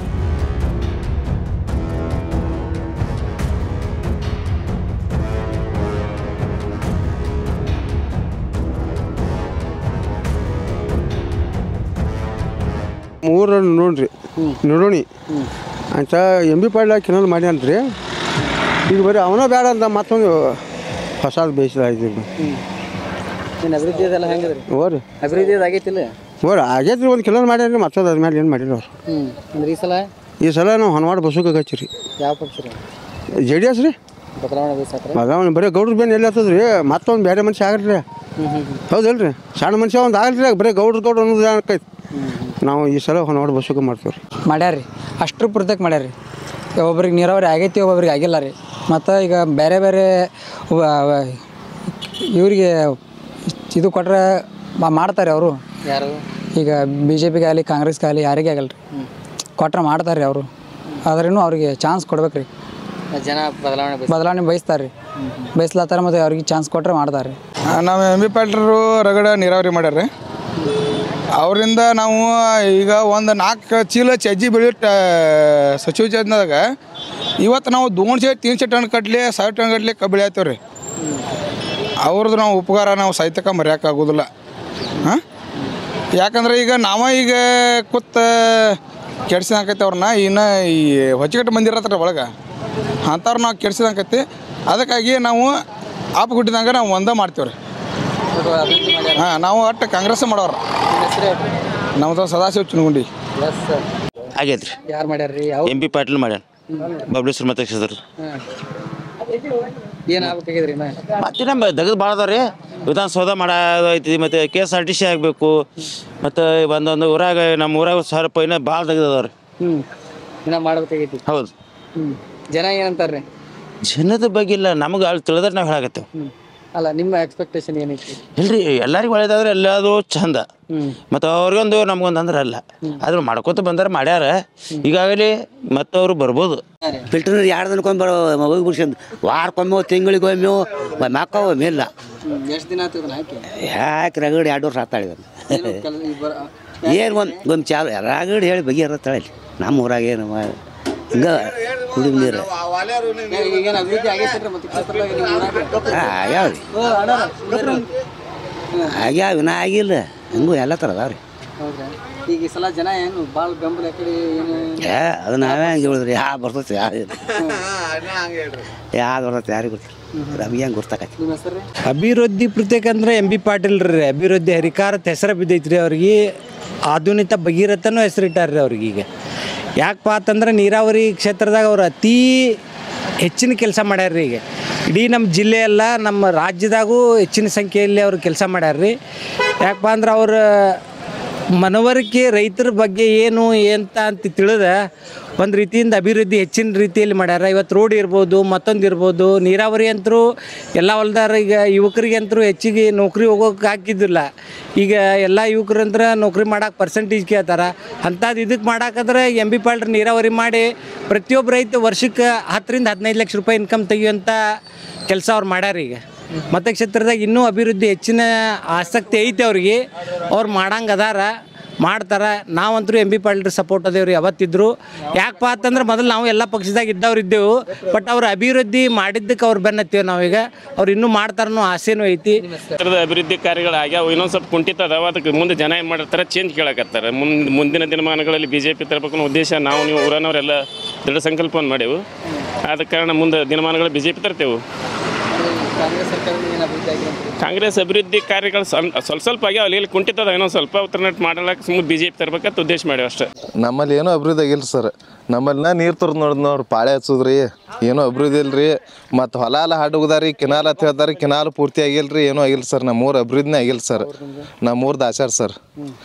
ಮೂರು ನೋಡ್ರಿ ನೋಡೋಣಿ ಅಂತ ಎಂ ಬಿ ಪಾಡ್ಲ ಕೆನಲ್ ಮಾಡ್ಯಾನ್ರಿ ಈಗ ಬರೀ ಅವನ ಬೇಡ ಅಂತ ಮತ್ತೊಂದು ಹೊಸದು ಬೇಯಿಸಿದ ಆಯ್ತು ಏನು ಅಭಿವೃದ್ಧಿ ಅದೆಲ್ಲ ಹೆಂಗದ್ರಿ ಓರಿ ಅಭಿವೃದ್ಧಿ ಅದು ಆಗೈತಿಲ್ಲ ಓರಿ ಆಗೈತೆ ರೀ ಒಂದು ಕಿಲೋ ಮಾಡ್ಯಾರ ಮತ್ತೊಂದು ಅದ್ಮೇಲೆ ಏನು ಮಾಡಿಲ್ಲ ಅವ್ರು ಹ್ಞೂ ಅಂದ್ರೆ ಈ ಸಲ ಈ ಸಲ ನಾವು ಹೊನವಾಡ ಬಸ್ಸುಗೆ ಹಚ್ಚಿರಿ ಯಾವ ಪಕ್ಷ ರೀ ಜೆ ಡಿ ಎಸ್ ರೀ ಬದಲಾವಣೆ ಬಯಸತ್ರ ಬದಲಾವಣೆ ಬರೀ ಗೌಡ್ರ ಬೇನ್ ಎಲ್ಲಿ ಆಗ್ತದೆ ರೀ ಮತ್ತೊಂದು ಬೇರೆ ಮನುಷ್ಯ ಆಗಲ್ರಿ ಹೌದಲ್ರಿ ಸಣ್ಣ ಮನುಷ್ಯ ಒಂದು ಆಗಲ್ರಿ ಬರೀ ಗೌಡ್ರ ಗೌಡ್ರ ಅನ್ನೋದು ಆಕೈತಿ ನಾವು ಈ ಸಲ ಹೊನವಾಡ ಬಸ್ಸುಗೆ ಮಾಡ್ತೀವಿ ರೀ ಮಾಡ್ಯಾರ ರೀ ಅಷ್ಟ್ರ ಪೂರ್ತಕ ಮಾಡ್ಯಾರ ರೀ ಒಬ್ಬರಿಗೆ ನೀರಾವರಿ ಆಗೈತಿ ಒಬ್ಬೊಬ್ರಿಗೆ ಆಗಿಲ್ಲ ರೀ ಮತ್ತು ಈಗ ಬೇರೆ ಬೇರೆ ಇವರಿಗೆ ಇದು ಕೊಟ್ರೆ ಮಾ- ಮಾಡ್ತಾರೆ ಅವರು ಯಾರು ಈಗ ಬಿ ಜೆ ಪಿಗೆ ಆಗಲಿ ಕಾಂಗ್ರೆಸ್ಗೆ ಆಗಲಿ ಯಾರಿಗೆ ಆಗಲ್ಲ ರೀ ಕೊಟ್ರೆ ಮಾಡ್ತಾರೆ ರೀ ಅವರು ಆದ್ರೂ ಅವ್ರಿಗೆ ಚಾನ್ಸ್ ಕೊಡ್ಬೇಕು ರೀ ಜನ ಬದಲಾವಣೆ ಬಯಸ ಬದಲಾವಣೆ ಬಯಸ್ತಾರೆ ರೀ ಬಯಸ್ಲತ್ತಾರ ಮತ್ತು ಅವ್ರಿಗೆ ಚಾನ್ಸ್ ಕೊಟ್ಟರೆ ಮಾಡ್ತಾರೆ ರೀ ನಾವು ಎಮ್ ಬಿ ಪಾಟೀಲ್ರು ರಗಡ ನೀರಾವರಿ ಮಾಡ್ಯಾರ ಅವರಿಂದ ನಾವು ಈಗ ಒಂದು ನಾಲ್ಕು ಚೀಲ ಚಜ್ಜಿ ಬೆಳೆ ಸಚಿವ ಚಂದಾಗ ಇವತ್ತು ನಾವು ದೋಣ್ಸೆ ತೀನ್ಸೆ ಟನ್ ಕಟ್ಲಿ ಸಾವಿರ ಟನ್ ಗಟ್ಲೆ ಕಬ್ಬು ಬೆಳೆಯತ್ತೇವೆ ರೀ ಅವ್ರದ್ದು ನಾವು ಉಪಕಾರ ನಾವು ಸಾಹಿತ್ಯಕ ಮರೆಯೋಕ್ಕಾಗೋದಿಲ್ಲ ಹಾಂ ಯಾಕಂದ್ರೆ ಈಗ ನಾವ ಈಗ ಕೂತ ಕೆಡ್ಸಿದಂಕೈತಿ ಅವ್ರನ್ನ ಇನ್ನು ಈ ಹೊಚ್ಚಗಟ್ಟು ಮಂದಿ ಇರತ್ತಾರ ಒಳಗೆ ಅಂಥವ್ರು ನಾವು ಕೆಡ್ಸಿದಂಕೈತಿ ಅದಕ್ಕಾಗಿ ನಾವು ಆಪ ಗುಟ್ಟಿದಂಗ ನಾವು ಒಂದೇ ಮಾಡ್ತೀವಿ ರೀ ಹಾಂ ನಾವು ಒಟ್ಟು ಕಾಂಗ್ರೆಸ್ ಮಾಡೋರು ನಮ್ದು ಸದಾಶಿವ ಚುನಗುಂಡಿ ಎಸ್ ಆಗೈತೆ ರೀ ಯಾರು ಮಾಡ್ಯಾರ ರೀ ಯಾವ ಎಂ ಪಿ ಪಾಟೀಲ್ ಮಾಡ್ಯಾನ ಬಬ್ಲೇಶ್ವರ ಮತಕ್ಷೇತ್ರ ಏನು ಆಗ್ಬೇಕಾಗಿದ್ರಿ ಇನ್ನ ಮತ್ತೆ ನಮ್ಮ ತೆಗೆದು ಭಾಳ ಅದಾವ ರೀ ವಿಧಾನಸೌಧ ಮಾಡೋದೈತಿ ಮತ್ತು K S R T C ಆಗಬೇಕು ಮತ್ತು ಒಂದೊಂದು ಊರಾಗ ನಮ್ಮ ಊರಾಗ ಸಾವಿರ ರೂಪಾಯಿ ಇನ್ನೂ ಭಾಳ ತೆಗೆದವ ರೀ ಹ್ಞೂ ಇನ್ನ ಮಾಡ್ಬೇಕಾಗೈತಿ ಹೌದು ಹ್ಞೂ ಜನ ಏನಂತಾರ್ರಿ ಜನದ ಬಗ್ಗೆ ಇಲ್ಲ ನಮಗೆ ಅಲ್ಲಿ ತಿಳಿದ್ರೆ ನಾವು ಹೇಳಾಕತ್ತೇವೆ ಹ್ಞೂ ಅಲ್ಲ ನಿಮ್ಮ ಎಕ್ಸ್ಪೆಕ್ಟೇಷನ್ ಏನೈತಿ ಇಲ್ರಿ ಎಲ್ಲರಿಗೂ ಒಳ್ಳೇದಾದ್ರೆ ಎಲ್ಲದು ಚಂದ ಮತ್ತು ಅವ್ರಿಗೊಂದು ನಮ್ಗೊಂದು ಅಂದ್ರೆ ಅಲ್ಲ ಆದ್ರೆ ಮಾಡ್ಕೋತ ಬಂದಾರ ಮಾಡ್ಯಾರ ಈಗಾಗಲೇ ಮತ್ತೆ ಅವರು ಬರ್ಬೋದು ಫಿಲ್ಟರ್ ಎರಡು ದಿನಕ್ಕೊಮ್ಮೆ ಬರೋ ಹೋಗಿ ಬಿಡ್ಸ್ಕೊಂಡು ವಾರಕ್ಕೊಮ್ಮೆ ತಿಂಗಳಿಗೊಮ್ಮೆ ಮಕ್ಕವ ಮೇಲ್ಲ ಎಷ್ಟು ದಿನ ಆಯ್ತು ಇದನ್ನ ಹಾಕಿ ಯಾಕೆ ರಗಡ್ ಎರಡು ವರ್ಷ ಆತಾಳೆ ಏನು ಕೆಲ ಈ ಬರ ಏನು ಒಂದು ಒಂದು ಚಾಲು ರಗಡ್ ಹೇಳಿ ಬಗೆಹರತ್ತಾಳೆ ಇಲ್ಲಿ ನಮ್ಮ ಊರಾಗ ಏನು ಮಾ- ಹಿಂಗ ಕುಡಿದ ನೀರು ಈಗೇನು ಅಭಿವೃದ್ಧಿ ಆಗೈತೆ ಮತ್ತೆ ಕ್ಷೇತ್ರದಾಗ ನಿಮ್ಮ ಊರಾಗ? ಆಗ್ಯಾವ ರೀ ಓ, ಅಣ್ಣಾರ, ಬಿಟ್ರು. ಆಗ್ಯಾವ ಇನ್ನ ಆಗಿಲ್ಲ ಹಂಗೂ ಎಲ್ಲ ಥರ ಅದಾವ ರೀ ಹೌದ್ರಾ? ಈಗ ಈ ಸಲ ಜನ ಏನು ಭಾಳ ಬೆಂಬಲ ಆ ಕಡೆ ಏನು ಏ ಅದು ನಾವೇ ಹಂಗೆ ಹೇಳಿದ್ರಿ ಯಾ ಬರ್ತೈತೆ ಯಾರು ಯಾವ್ದು ಬರ್ತೈತೆ ಯಾರಿಗೆ ಗೊತ್ತು ನಮಗೆ ಹೆಂಗೆ ಗೊತ್ತಾಕತಿ ನಿಮ್ಮ ಹೆಸರು ರೀ ಅಭಿವೃದ್ಧಿ ಪ್ರತ್ಯೇಕಂದ್ರೆ ಎಂ ಬಿ ಪಾಟೀಲ್ ರೀ ಅಭಿವೃದ್ಧಿ ಹರಿಕಾರತ್ ಹೆಸರು ಬಿದ್ದೈತ್ರಿ ಅವ್ರಿಗೆ ಆಧುನಿಕ ಭಗೀರಥನೂ ಹೆಸರಿಟ್ಟಾರ್ರಿ ಅವ್ರಿಗೆ ಈಗ ಯಾಕಪ್ಪ ಅಂತಂದ್ರೆ ನೀರಾವರಿ ಕ್ಷೇತ್ರದಾಗ ಅವ್ರು ಅತೀ ಹೆಚ್ಚಿನ ಕೆಲಸ ಮಾಡ್ಯಾರ್ರಿ ಈಗ ಇಡೀ ನಮ್ಮ ಜಿಲ್ಲೆ ಎಲ್ಲ ನಮ್ಮ ರಾಜ್ಯದಾಗೂ ಹೆಚ್ಚಿನ ಸಂಖ್ಯೆಯಲ್ಲಿ ಅವ್ರು ಕೆಲಸ ಮಾಡ್ಯಾರ್ರಿ ಯಾಕಪ್ಪ ಅಂದ್ರೆ ಅವ್ರ ಮನವರಿಕೆ ರೈತರ ಬಗ್ಗೆ ಏನು ಎಂತ ಅಂತ ತಿಳಿದ ಒಂದು ರೀತಿಯಿಂದ ಅಭಿವೃದ್ಧಿ ಹೆಚ್ಚಿನ ರೀತಿಯಲ್ಲಿ ಮಾಡ್ಯಾರ ಇವತ್ತು ರೋಡ್ ಇರ್ಬೋದು ಮತ್ತೊಂದು ಇರ್ಬೋದು ನೀರಾವರಿ ಅಂತರೂ ಎಲ್ಲ ಹೊಲ್ದಾರ ಈಗ ಯುವಕರಿಗೆ ಅಂತರೂ ಹೆಚ್ಚಿಗೆ ನೌಕರಿ ಹೋಗೋಕೆ ಹಾಕಿದ್ದಿಲ್ಲ ಈಗ ಎಲ್ಲ ಯುವಕರಂದ್ರೆ ನೌಕರಿ ಮಾಡಕ್ಕೆ ಪರ್ಸೆಂಟೇಜ್ ಕೇಳ್ತಾರೆ ಅಂಥದ್ದು ಇದಕ್ಕೆ ಮಾಡಾಕಂದ್ರೆ ಎಮ್ ಬಿ ಪಾಲ್ಟ್ರ್ ನೀರಾವರಿ ಮಾಡಿ ಪ್ರತಿಯೊಬ್ಬ ರೈತ ವರ್ಷಕ್ಕೆ ಹತ್ತರಿಂದ ಹದಿನೈದು ಲಕ್ಷ ರೂಪಾಯಿ ಇನ್ಕಮ್ ತೆಗಿಯುವಂಥ ಕೆಲಸ ಅವ್ರು ಮಾಡ್ಯಾರ ಈಗ ಮತಕ್ಷೇತ್ರದಾಗ ಇನ್ನೂ ಅಭಿವೃದ್ಧಿ ಹೆಚ್ಚಿನ ಆಸಕ್ತಿ ಐತೆ ಅವ್ರಿಗೆ ಅವ್ರು ಮಾಡಂಗೆ ಅದಾರ ಮಾಡ್ತಾರೆ ನಾವಂತರೂ ಎಂ ಬಿ ಪಾಲ್ಟ್ರ್ ಸಪೋರ್ಟ್ ಅದೇವ್ರಿ ಯಾವತ್ತಿದ್ರು ಯಾಕಪ್ಪ ಅಂತಂದ್ರೆ ಮೊದಲು ನಾವು ಎಲ್ಲ ಪಕ್ಷದಾಗ ಇದ್ದವ್ರು ಇದ್ದೆವು ಬಟ್ ಅವ್ರ ಅಭಿವೃದ್ಧಿ ಮಾಡಿದ್ದಕ್ಕೆ ಅವ್ರು ಬೆನ್ನತ್ತೀವಿ ನಾವೀಗ ಅವ್ರು ಇನ್ನೂ ಮಾಡ್ತಾರನ್ನೋ ಆಸೆನೂ ಐತಿ ಕ್ಷೇತ್ರದ ಅಭಿವೃದ್ಧಿ ಕಾರ್ಯಗಳು ಆಗ್ಯಾವ ಇನ್ನೊಂದು ಸ್ವಲ್ಪ ಕುಂಠಿತ ಅದಾವ ಅದಕ್ಕೆ ಮುಂದೆ ಜನ ಏನು ಮಾಡಿರ್ತಾರೆ ಚೇಂಜ್ ಕೇಳಕತ್ತಾರೆ ಮುಂದೆ ಮುಂದಿನ ದಿನಮಾನಗಳಲ್ಲಿ ಬಿ ಜೆ ಪಿ ತರಬೇಕು ಅನ್ನೋ ಉದ್ದೇಶ ನಾವು ನೀವು ಊರನವರೆಲ್ಲ ದೃಢ ಸಂಕಲ್ಪವನ್ನು ಮಾಡೇವು ಆದ ಕಾರಣ ಮುಂದೆ ದಿನಮಾನಗಳು ಬಿ ಜೆ ಪಿ ತರ್ತೇವೆ ಕಾಂಗ್ರೆಸ್ ಸರ್ಕಾರದಿಂದ ಏನು ಅಭಿವೃದ್ಧಿ ಆಗಿಲ್ಲ ಅಂತ ಕಾಂಗ್ರೆಸ್ ಅಭಿವೃದ್ಧಿ ಕಾರ್ಯಗಳು ಸ್ವಲ್ಪ ಸ್ವಲ್ಪ ಸ್ವಲ್ಪ ಆಗ್ಯಾವ ಅಲ್ಲಿ ಇಲ್ಲಿ ಕುಂಠಿತದ ಇನ್ನೊಂದು ಸ್ವಲ್ಪ ಉತ್ತರನಟ್ ಮಾಡಲಕ್ಕೆ ಸುಮ್ಮನೆ ಬಿ ಜೆ ಪಿ ತರ್ಬೇಕಂತ ಉದ್ದೇಶ ಮಾಡೇವು ಅಷ್ಟೇ ನಮ್ಮಲ್ಲಿ ಏನೂ ಅಭಿವೃದ್ಧಿ ಆಗಿಲ್ಲ ಸರ್ ನಮ್ಮಲ್ಲಿನ ನೀರು ತುರ್ದು ನೋಡಿದ್ ನೋಡ್ರಿ ಪಾಳೆ ಹಚ್ಚೋದ್ರಿ ಏನೂ ಅಭಿವೃದ್ಧಿ ಇಲ್ರಿ ಮತ್ತು ಹೊಲ ಎಲ್ಲ ಹಾಡುಗುದಾರಿ ಕೆನಾಲ್ ಅಂತ ಹೇಳ್ತಾರೆ ಕೆನಾಲ್ ಪೂರ್ತಿ ಆಗಿಲ್ಲ ರೀ ಏನೂ ಆಗಿಲ್ಲ ಸರ್ ನಮ್ಮೂರು ಅಭಿವೃದ್ಧಿನೇ ಆಗಿಲ್ಲ ಸರ್ ನಮ್ಮೂರ್ದು ಆಚಾರ ಸರ್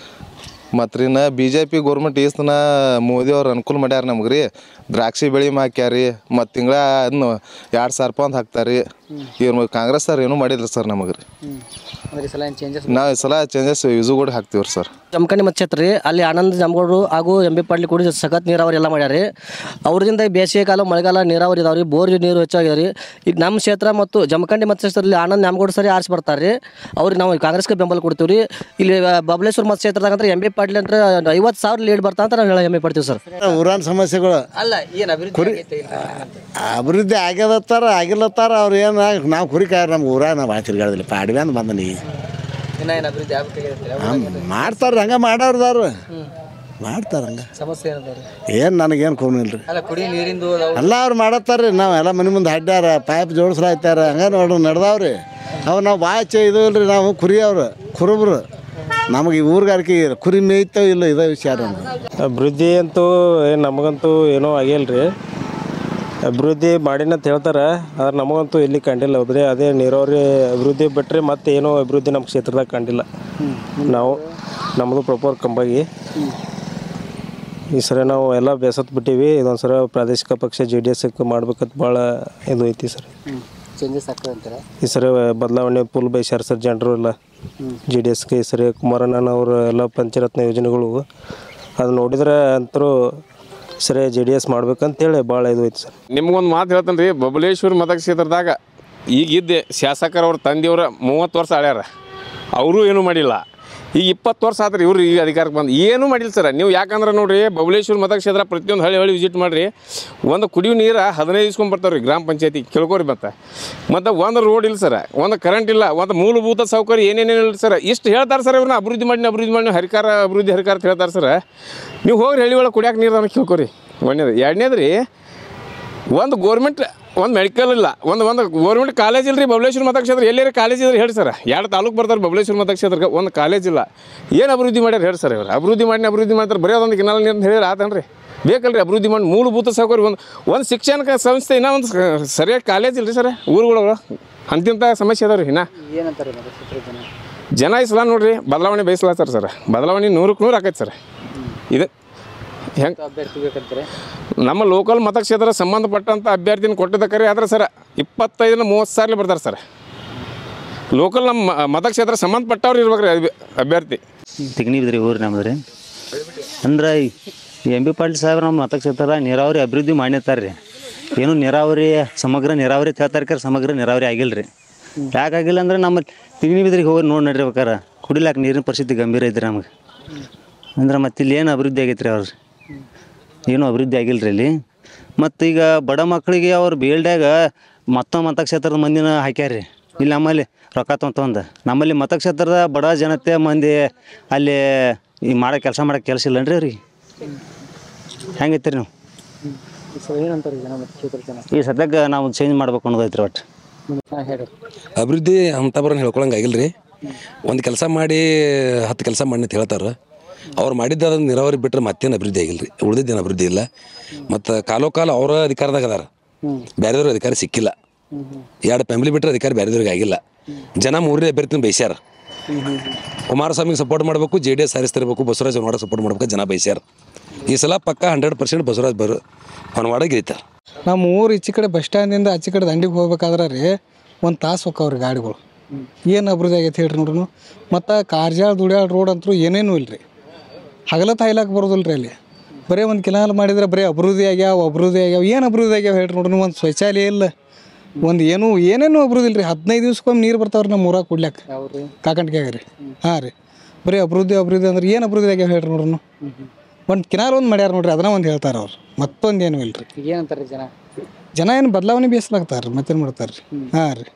ಮತ್ತು ರೀ ನಾ ಬಿ ಜೆ ಪಿ ಗೌರ್ಮೆಂಟ್ ಈಸ್ತನ ಮೋದಿ ಅವ್ರು ಅನುಕೂಲ ಮಾಡ್ಯಾರ ನಮ್ಗೆ ರೀ ದ್ರಾಕ್ಷಿ ಬೆಳೆ ಹಾಕ್ಯಾರಿ ಮತ್ತು ತಿಂಗಳ ಅದನ್ನು ಎರಡು ಸಾವಿರ ರೂಪಾಯಿ ಒಂದು ಹಾಕ್ತಾರೆ ರೀ ಇವ್ರು ಕಾಂಗ್ರೆಸ್ ಸರ್ ಏನೂ ಮಾಡಿಲ್ಲ ಸರ್ ನಮಗೆ ರೀ ಅಂದ್ರೆ ಈ ಸಲ ಏನು ಚೇಂಜಸ್ ನಾವು ಈ ಸಲ ಚೇಂಜಸ್ ಯೂಸು ಕೂಡ ಹಾಕ್ತೀವಿ ಸರ್ ಜಮಖಂಡಿ ಮತಕ್ಷೇತ್ರ ರೀ ಅಲ್ಲಿ ಆನಂದ್ ಜಾಮಗೌಡರು ಹಾಗೂ ಎಂ ಬಿ ಪಾಟೀಲ್ ಕೂಡಿ ಸಖತ್ ನೀರಾವರಿ ಎಲ್ಲ ಮಾಡ್ಯಾರ ರೀ ಅವರಿಂದ ಬೇಸಿಗೆ ಕಾಲ ಮಳೆಗಾಲ ನೀರಾವರಿ ಇದಾವೆ ರೀ ಬೋರ್ ನೀರು ಹೆಚ್ಚಾಗಿದೆ ರೀ ಈಗ ನಮ್ಮ ಕ್ಷೇತ್ರ ಮತ್ತು ಜಮಖಂಡಿ ಮತಕ್ಷೇತ್ರದಲ್ಲಿ ಆನಂದ್ ನ್ಯಾಮಗೌಡ ಸರಿ ಆರಿಸಿ ಬರ್ತಾರೆ ರೀ ಅವ್ರಿಗೆ ನಾವು ಕಾಂಗ್ರೆಸ್ಗೆ ಬೆಂಬಲ ಕೊಡ್ತೀವಿ ರೀ ಇಲ್ಲಿ ಬಬಲೇಶ್ವರ ಮತಕ್ಷೇತ್ರದಾಗ ಅಂದ್ರೆ ಎಂ ಬಿ ಪಾಟೀಲ್ ಅಂದ್ರೆ ಐವತ್ತು ಸಾವಿರ ಲೀಡ್ ಬರ್ತಾ ಅಂತ ನಾವು ಹೇಳಿ ಹೆಮ್ಮೆ ಪಡ್ತೀವಿ ಸರ್ ಊರಾನ ಸಮಸ್ಯೆಗಳು ಅಲ್ಲ ಏನು ಅಭಿವೃದ್ಧಿ ಕುರಿ ಆಗೈತೆ ಇಲ್ಲ ಅಂತ. ಅಭಿವೃದ್ಧಿ ಆಗ್ಯದತ್ತಾರ ಆಗಿಲ್ಲತ್ತಾರ ಅವ್ರು ಏನು ನಾವು ಕುರಿ ಕಾಯ್ರ ನಮ್ಮ ಊರಾಗ ನಾವು ಭಾಳ ತಿರ್ಗಾಡದಿಲ್ಲ ಪಾಡ್ವೆ ಅಂತ ಬಂದನಿ ಇನ್ನ ಏನು ಅಭಿವೃದ್ಧಿ ಆಗ್ಬೇಕಾಗಿದೆ ಮಾಡ್ತಾರ ಹಂಗೆ ಮಾಡೋರ್ದಾರು ಮಾಡ್ತಾರ ಹಂಗೆ ಸಮಸ್ಯೆ ಏನದ ಏನು ನನಗೇನು ಖೂನ್ ಇಲ್ರಿ ಅಲ್ಲ ಕುಡಿ ನೀರಿಂದು ಅದಾವು. ಎಲ್ಲ ಅವ್ರು ಮಾಡತ್ತಾರ್ರಿ ನಾವು ಎಲ್ಲ ಮನೆ ಮುಂದೆ ಅಡ್ಡಾರ ಪೈಪ್ ಜೋಡಿಸ್ಲಾಯ್ತಾರ ಹಂಗೆ ನೋಡು ನಡೆದಾವ್ರಿ ಅವು ನಾವು ಬಾಚೆ ಇದು ಇಲ್ರಿ ನಾವು ಕುರಿಯವ್ರು ಕುರುಬ್ರು ನಮಗೆ ಈ ಊರ್ಗಾರಿಕೆ ಕುರಿ ಮೇಯ್ತಾವ ಇಲ್ಲ ಇದೇ ವಿಚಾರ ನಮ್ಗೆ ಅಭಿವೃದ್ಧಿ ಅಂತೂ ಏನು ನಮಗಂತೂ ಏನೂ ಆಗಿಲ್ಲ ರೀ ಅಭಿವೃದ್ಧಿ ಮಾಡಿನಂತ ಹೇಳ್ತಾರೆ ಆದ್ರೆ ನಮಗಂತೂ ಎಲ್ಲಿ ಕಂಡಿಲ್ಲ ಬರೀ ಅದೇ ನೀರಾವರಿ ಅಭಿವೃದ್ಧಿ ಬಿಟ್ಟರೆ ಮತ್ತೆ ಏನೂ ಅಭಿವೃದ್ಧಿ ನಮ್ಮ ಕ್ಷೇತ್ರದಾಗ ಕಂಡಿಲ್ಲ ನಾವು ನಮ್ಮದು ಪ್ರಾಪರ್ ಕಂಬಾಗಿ ಈ ಸರಿ ನಾವು ಎಲ್ಲ ಬೇಸತ್ತು ಬಿಟ್ಟಿವಿ ಇದೊಂದು ಸಲ ಪ್ರಾದೇಶಿಕ ಪಕ್ಷ ಜೆ ಡಿ ಎಸ್ಗೆ ಮಾಡ್ಬೇಕಂತ ಭಾಳ ಇದು ಐತಿ ಸರ್ ಚೇಂಜಸ್ ಆಗ್ತದೆ ಅಂತಾರೆ ಈ ಸರಿ ಬದಲಾವಣೆ ಫುಲ್ ಬೈಸ್ಯಾರ ಸರ್ ಜನರು ಎಲ್ಲ ಜೆ ಡಿ ಎಸ್ಗೆ ಈ ಸರಿ ಕುಮಾರಣ್ಣನ ಅವರ ಎಲ್ಲ ಪಂಚರತ್ನ ಯೋಜನೆಗಳು ಅದು ನೋಡಿದ್ರೆ ಅಂತರೂ ಸರಿ ಜೆ ಡಿ ಎಸ್ ಮಾಡ್ಬೇಕಂತೇಳಿ ಭಾಳ ಇದು ಐತಿ ಸರ್ ನಿಮ್ಗೊಂದು ಮಾತು ಹೇಳ್ತೇನೆ ರೀ ಬಬಲೇಶ್ವರ ಮತಕ್ಷೇತ್ರದಾಗ ಈಗಿದ್ದೆ ಶಾಸಕರವ್ರ ತಂದೆಯವ್ರ ಮೂವತ್ತು ವರ್ಷ ಆಳ್ಯಾರ ಅವರು ಏನೂ ಮಾಡಿಲ್ಲ ಈಗ ಇಪ್ಪತ್ತು ವರ್ಷ ಆತ್ರಿ ಇವ್ರು ಈಗ ಅಧಿಕಾರಕ್ಕೆ ಬಂದು ಏನೂ ಮಾಡಿಲ್ಲ ಸರ್ ನೀವು ಯಾಕಂದ್ರೆ ನೋಡ್ರಿ ಬಬಲೇಶ್ವರ ಮತಕ್ಷೇತ್ರ ಪ್ರತಿಯೊಂದು ಹಳ್ಳಿ ಹಳ್ಳಿ ವಿಸಿಟ್ ಮಾಡಿರಿ ಒಂದು ಕುಡಿಯೋ ನೀರು ಹದಿನೈದು ಇಸ್ಕೊಂಡ್ ಬರ್ತಾವೆ ರೀ ಗ್ರಾಮ ಪಂಚಾಯತಿ ಕೇಳ್ಕೊರಿ ಮತ್ತೆ ಮತ್ತು ಒಂದು ರೋಡ್ ಇಲ್ಲ ಸರ್ ಒಂದು ಕರೆಂಟ್ ಇಲ್ಲ ಒಂದು ಮೂಲಭೂತ ಸೌಕರ್ಯ ಏನೇನೇನು ಇಲ್ಲ ಸರ್ ಇಷ್ಟು ಹೇಳ್ತಾರೆ ಸರ್ ಇವ್ರನ್ನ ಅಭಿವೃದ್ಧಿ ಮಾಡಿ ಅಭಿವೃದ್ಧಿ ಮಾಡಿ ಹರಿಕಾರ ಅಭಿವೃದ್ಧಿ ಹರಿಕಾರ ಅಂತ ಹೇಳ್ತಾರೆ ಸರ್ ನೀವು ಹೋಗ್ರಿ ಹಳ್ಳಿ ಒಳಗೆ ಕುಡಿಯೋಕೆ ನೀರು ಅನ್ನೋ ಕೇಳ್ಕೊರಿ ಒಂದನೇದು ಎರಡನೇದು ರೀ ಒಂದು ಗೋರ್ಮೆಂಟ್ ಒಂದು ಮೆಡಿಕಲ್ ಇಲ್ಲ ಒಂದು ಒಂದು ಗೋರ್ಮೆಂಟ್ ಕಾಲೇಜ್ ಇಲ್ಲ ರೀ ಬಬಲೇಶ್ವರ ಮತಕ್ಷೇತ್ರ ಎಲ್ಲೇ ಕಾಲೇಜ್ ಇದ್ರೆ ಹೇಳಿ ಸರ್ ಎರಡು ತಾಲೂಕು ಬರ್ತಾರೆ ಬಬಲೇಶ್ವರ ಮತಕ್ಷೇತ್ರಕ್ಕೆ ಒಂದು ಕಾಲೇಜ್ ಇಲ್ಲ ಏನು ಅಭಿವೃದ್ಧಿ ಮಾಡ್ಯಾರ ಹೇಳಿ ಸರ್ ಇವರು ಅಭಿವೃದ್ಧಿ ಮಾಡಿ ಅಭಿವೃದ್ಧಿ ಮಾಡ್ತಾರೆ ಬರೀ ಅದೊಂದು ಕಿನಾಲ್ ನೀರು ಅಂತ ಹೇಳಿ ಆತನ್ರಿ ಬೇಕಲ್ರಿ ಅಭಿವೃದ್ಧಿ ಮಾಡಿ ಮೂಲಭೂತ ಸೌಕರ್ಯ ಒಂದು ಒಂದು ಶಿಕ್ಷಣ ಸಂಸ್ಥೆ ಇನ್ನೂ ಒಂದು ಸ- ಸರಿಯಾಗಿ ಕಾಲೇಜ್ ಇಲ್ಲ ರೀ ಸರ್ ಊರುಗಳು ಅಂತಿಂಥ ಸಮಸ್ಯೆ ಅದಾವ ರೀ ಇನ್ನೂ ಏನಂತಾರೆ ಮತಕ್ಷೇತ್ರ ಜನ ಜನ ಈ ಸಲ ನೋಡ್ರಿ ಬದಲಾವಣೆ ಬಯಸ್ಲಾತ್ತಾರ ಸರ್ ಬದಲಾವಣೆ ನೂರಕ್ಕೆ ನೂರು ಆಕೈತೆ ಸರ್ ಇದು ಹೆಂಗೆ ಅಭ್ಯರ್ಥಿ ಬೇಕಂತಾರೆ ನಮ್ಮ ಲೋಕಲ್ ಮತಕ್ಷೇತ್ರ ಸಂಬಂಧಪಟ್ಟಂಥ ಅಭ್ಯರ್ಥಿನ ಕೊಟ್ಟಿದ್ದ ಕರೆ ಆದ್ರೆ ಸರ್ ಇಪ್ಪತ್ತೈದರಿಂದ ಮೂವತ್ತು ಸಾವಿರ ಬರ್ತಾರೆ ಸರ್ ಲೋಕಲ್ ನಮ್ಮ ಮ- ಮತಕ್ಷೇತ್ರ ಸಂಬಂಧಪಟ್ಟವ್ರು ಇರ್ಬೇಕ್ರಿ ಅಭ್ಯ- ಅಭ್ಯರ್ಥಿ ತಿಗಣಿ ಬಿದ್ರಿ ಊರು ನಮ್ದು ರೀ ಅಂದ್ರೆ ಈ ಎಂ ಬಿ ಪಾಟೀಲ್ ಸಾಹೇಬ್ರ ನಮ್ಮ ಮತಕ್ಷೇತ್ರ ನೀರಾವರಿ ಅಭಿವೃದ್ಧಿ ಮಾಡಿರ್ತಾರೆ ರೀ ಏನು ನೀರಾವರಿ ಸಮಗ್ರ ನೀರಾವರಿ ಅಂತ ಹೇಳ್ತಾರೆ ಕರೆ ಸಮಗ್ರ ನೀರಾವರಿ ಆಗಿಲ್ಲ ರೀ ಯಾಕಾಗಿಲ್ಲ ಅಂದ್ರೆ ನಮ್ಮ ತಿಗಣಿ ಬಿದ್ರಿಗೆ ಹೋಗಿ ನೋಡಿ ನಡಿರ್ಬೇಕಾರ ಕುಡಿಲಾಕ ನೀರಿನ ಪರಿಸ್ಥಿತಿ ಗಂಭೀರ ಐತ್ರಿ ನಮಗೆ ಅಂದ್ರೆ ಮತ್ತೆ ಇಲ್ಲಿ ಏನು ಅಭಿವೃದ್ಧಿ ಆಗೈತೆ ರೀ ಅವ್ರು ಏನೂ ಅಭಿವೃದ್ಧಿ ಆಗಿಲ್ಲ ರೀ ಇಲ್ಲಿ ಮತ್ತು ಈಗ ಬಡ ಮಕ್ಕಳಿಗೆ ಅವ್ರು ಬೇಲ್ಡ್ಯಾಗ ಮತ್ತೊಂದು ಮತಕ್ಷೇತ್ರದ ಮಂದಿನ ಹಾಕ್ಯಾರ ರೀ ಇಲ್ಲಿ ನಮ್ಮಲ್ಲಿ ರೊಕ್ಕ ತೊಗೊಂಡು ನಮ್ಮಲ್ಲಿ ಮತಕ್ಷೇತ್ರದ ಬಡ ಜನತೆ ಮಂದಿ ಅಲ್ಲಿ ಈ ಮಾಡೋ ಕೆಲಸ ಮಾಡೋಕೆ ಕೆಲಸ ಇಲ್ಲನ್ರಿ ಅವ್ರಿಗೆ ಹೆಂಗೈತೆ ರೀ ನೀವು ಏನಂತಾರೆ ಜನ ಮತಕ್ಷೇತ್ರ ಜನ ಈ ಸದ್ಯಕ್ಕೆ ನಾವು ಚೇಂಜ್ ಮಾಡ್ಬೇಕು ಅನ್ನೋದೈತ್ರಿ ಒಟ್ಟು ಹಾಂ ಹೇಳಿ ಅಭಿವೃದ್ಧಿ ಅಂತ ಬರೋನ್ ಹೇಳ್ಕೊಳಂಗೆ ಆಗಿಲ್ಲ ರೀ ಒಂದು ಕೆಲಸ ಮಾಡಿ ಹತ್ತು ಕೆಲಸ ಮಾಡಿ ಅಂತ ಹೇಳ್ತಾರೆ ಅವ್ರು ಮಾಡಿದ್ದ ಅದನ್ನ ನೀರಾವರಿ ಬಿಟ್ಟರೆ ಮತ್ತೇನು ಅಭಿವೃದ್ಧಿ ಆಗಿಲ್ಲ ರೀ ಉಳಿದಿದ್ದೇನು ಅಭಿವೃದ್ಧಿ ಇಲ್ಲ ಮತ್ತು ಕಾಲೋ ಕಾಲ ಅವರ ಅಧಿಕಾರದಾಗ ಅದಾರ ಬೇರೆದವ್ರ ಅಧಿಕಾರ ಸಿಕ್ಕಿಲ್ಲ ಎರಡು ಫ್ಯಾಮಿಲಿ ಬಿಟ್ಟರೆ ಅಧಿಕಾರ ಬೇರೆದವ್ರಿಗೆ ಆಗಿಲ್ಲ ಜನ ಮೂರನೇ ಅಭ್ಯರ್ಥಿನ ಬಯಸ್ಯಾರ ಕುಮಾರಸ್ವಾಮಿಗೆ ಸಪೋರ್ಟ್ ಮಾಡಬೇಕು ಜೆ ಡಿ ಎಸ್ ಸಾರಿಸ್ತಿರ್ಬೇಕು ಬಸವರಾಜ್ ಹೊನವಾಡ ಸಪೋರ್ಟ್ ಮಾಡ್ಬೇಕು ಜನ ಬಯಸ್ಯಾರ ಈ ಸಲ ಪಕ್ಕ ಹಂಡ್ರೆಡ್ ಪರ್ಸೆಂಟ್ ಬಸವರಾಜ್ ಬರು ಹೊನವಾಡ ಗೆಲ್ತಾರೆ ನಮ್ಮ ಊರು ಈಚೆ ಕಡೆ ಬಸ್ ಸ್ಟ್ಯಾಂಡಿಂದ ಆಚೆ ಕಡೆ ದಂಡಿಗೆ ಹೋಗ್ಬೇಕಾದ್ರೆ ರೀ ಒಂದು ತಾಸು ಹೋಗ್ತಾವ್ರಿ ಗಾಡಿಗಳು ಏನು ಅಭಿವೃದ್ಧಿ ಆಗೈತೆ ಹೇಳ್ರಿ ನೋಡ್ರಿ ಮತ್ತು ಕಾರ್ಜಾಳ ದುಡ್ಯಾಳ ರೋಡ್ ಅಂತೂ ಏನೇನೂ ಇಲ್ಲ ರೀ ಹಗಲತ್ತು ಹಾಯ್ಲಾಕ ಬರೋದಿಲ್ಲ ರೀ ಅಲ್ಲಿ ಬರೀ ಒಂದು ಕಿನಾಲ್ ಮಾಡಿದ್ರೆ ಬರೀ ಅಭಿವೃದ್ಧಿ ಆಗ್ಯಾವ ಅಭಿವೃದ್ಧಿ ಆಗ್ಯಾವ ಏನು ಅಭಿವೃದ್ಧಿ ಆಗ್ಯಾವ ಹೇಳ್ರಿ ನೋಡ್ರಿ ಒಂದು ಶೌಚಾಲಯ ಇಲ್ಲ ಒಂದು ಏನು ಏನೇನು ಅಭಿವೃದ್ಧಿ ಇಲ್ಲ ರೀ ಹದಿನೈದು ದಿವ್ಸಕ್ಕೊಮ್ಮೆ ನೀರು ಬರ್ತಾವ್ರಿ ನಮ್ಮ ಊರಾಗ ಕುಡ್ಲಾಕ ಯಾವ್ರಿ ಕಾಕಂಟಿಗ್ಯಾಗ ರೀ ಹಾಂ ರೀ ಬರೀ ಅಭಿವೃದ್ಧಿ ಅಭಿವೃದ್ಧಿ ಅಂದ್ರೆ ಏನು ಅಭಿವೃದ್ಧಿ ಆಗ್ಯಾವ ಹೇಳ್ರಿ ನೋಡ್ರಿ ಒಂದು ಕಿನಾಲ್ ಒಂದು ಮಾಡ್ಯಾರ ನೋಡ್ರಿ ಅದನ್ನ ಒಂದು ಹೇಳ್ತಾರೆ ಅವ್ರು ಮತ್ತೊಂದು ಏನು ಇಲ್ಲ ರೀ ಈಗ ಏನಂತಾರೆ ಜನ ಜನ ಏನು ಬದಲಾವಣೆ ಬೇಯಿಸ್ಲಾಗ್ತಾರ ರೀ ಮತ್ತೇನು ಮಾಡ್ತಾರೆ ರೀ ಹಾಂ ರೀ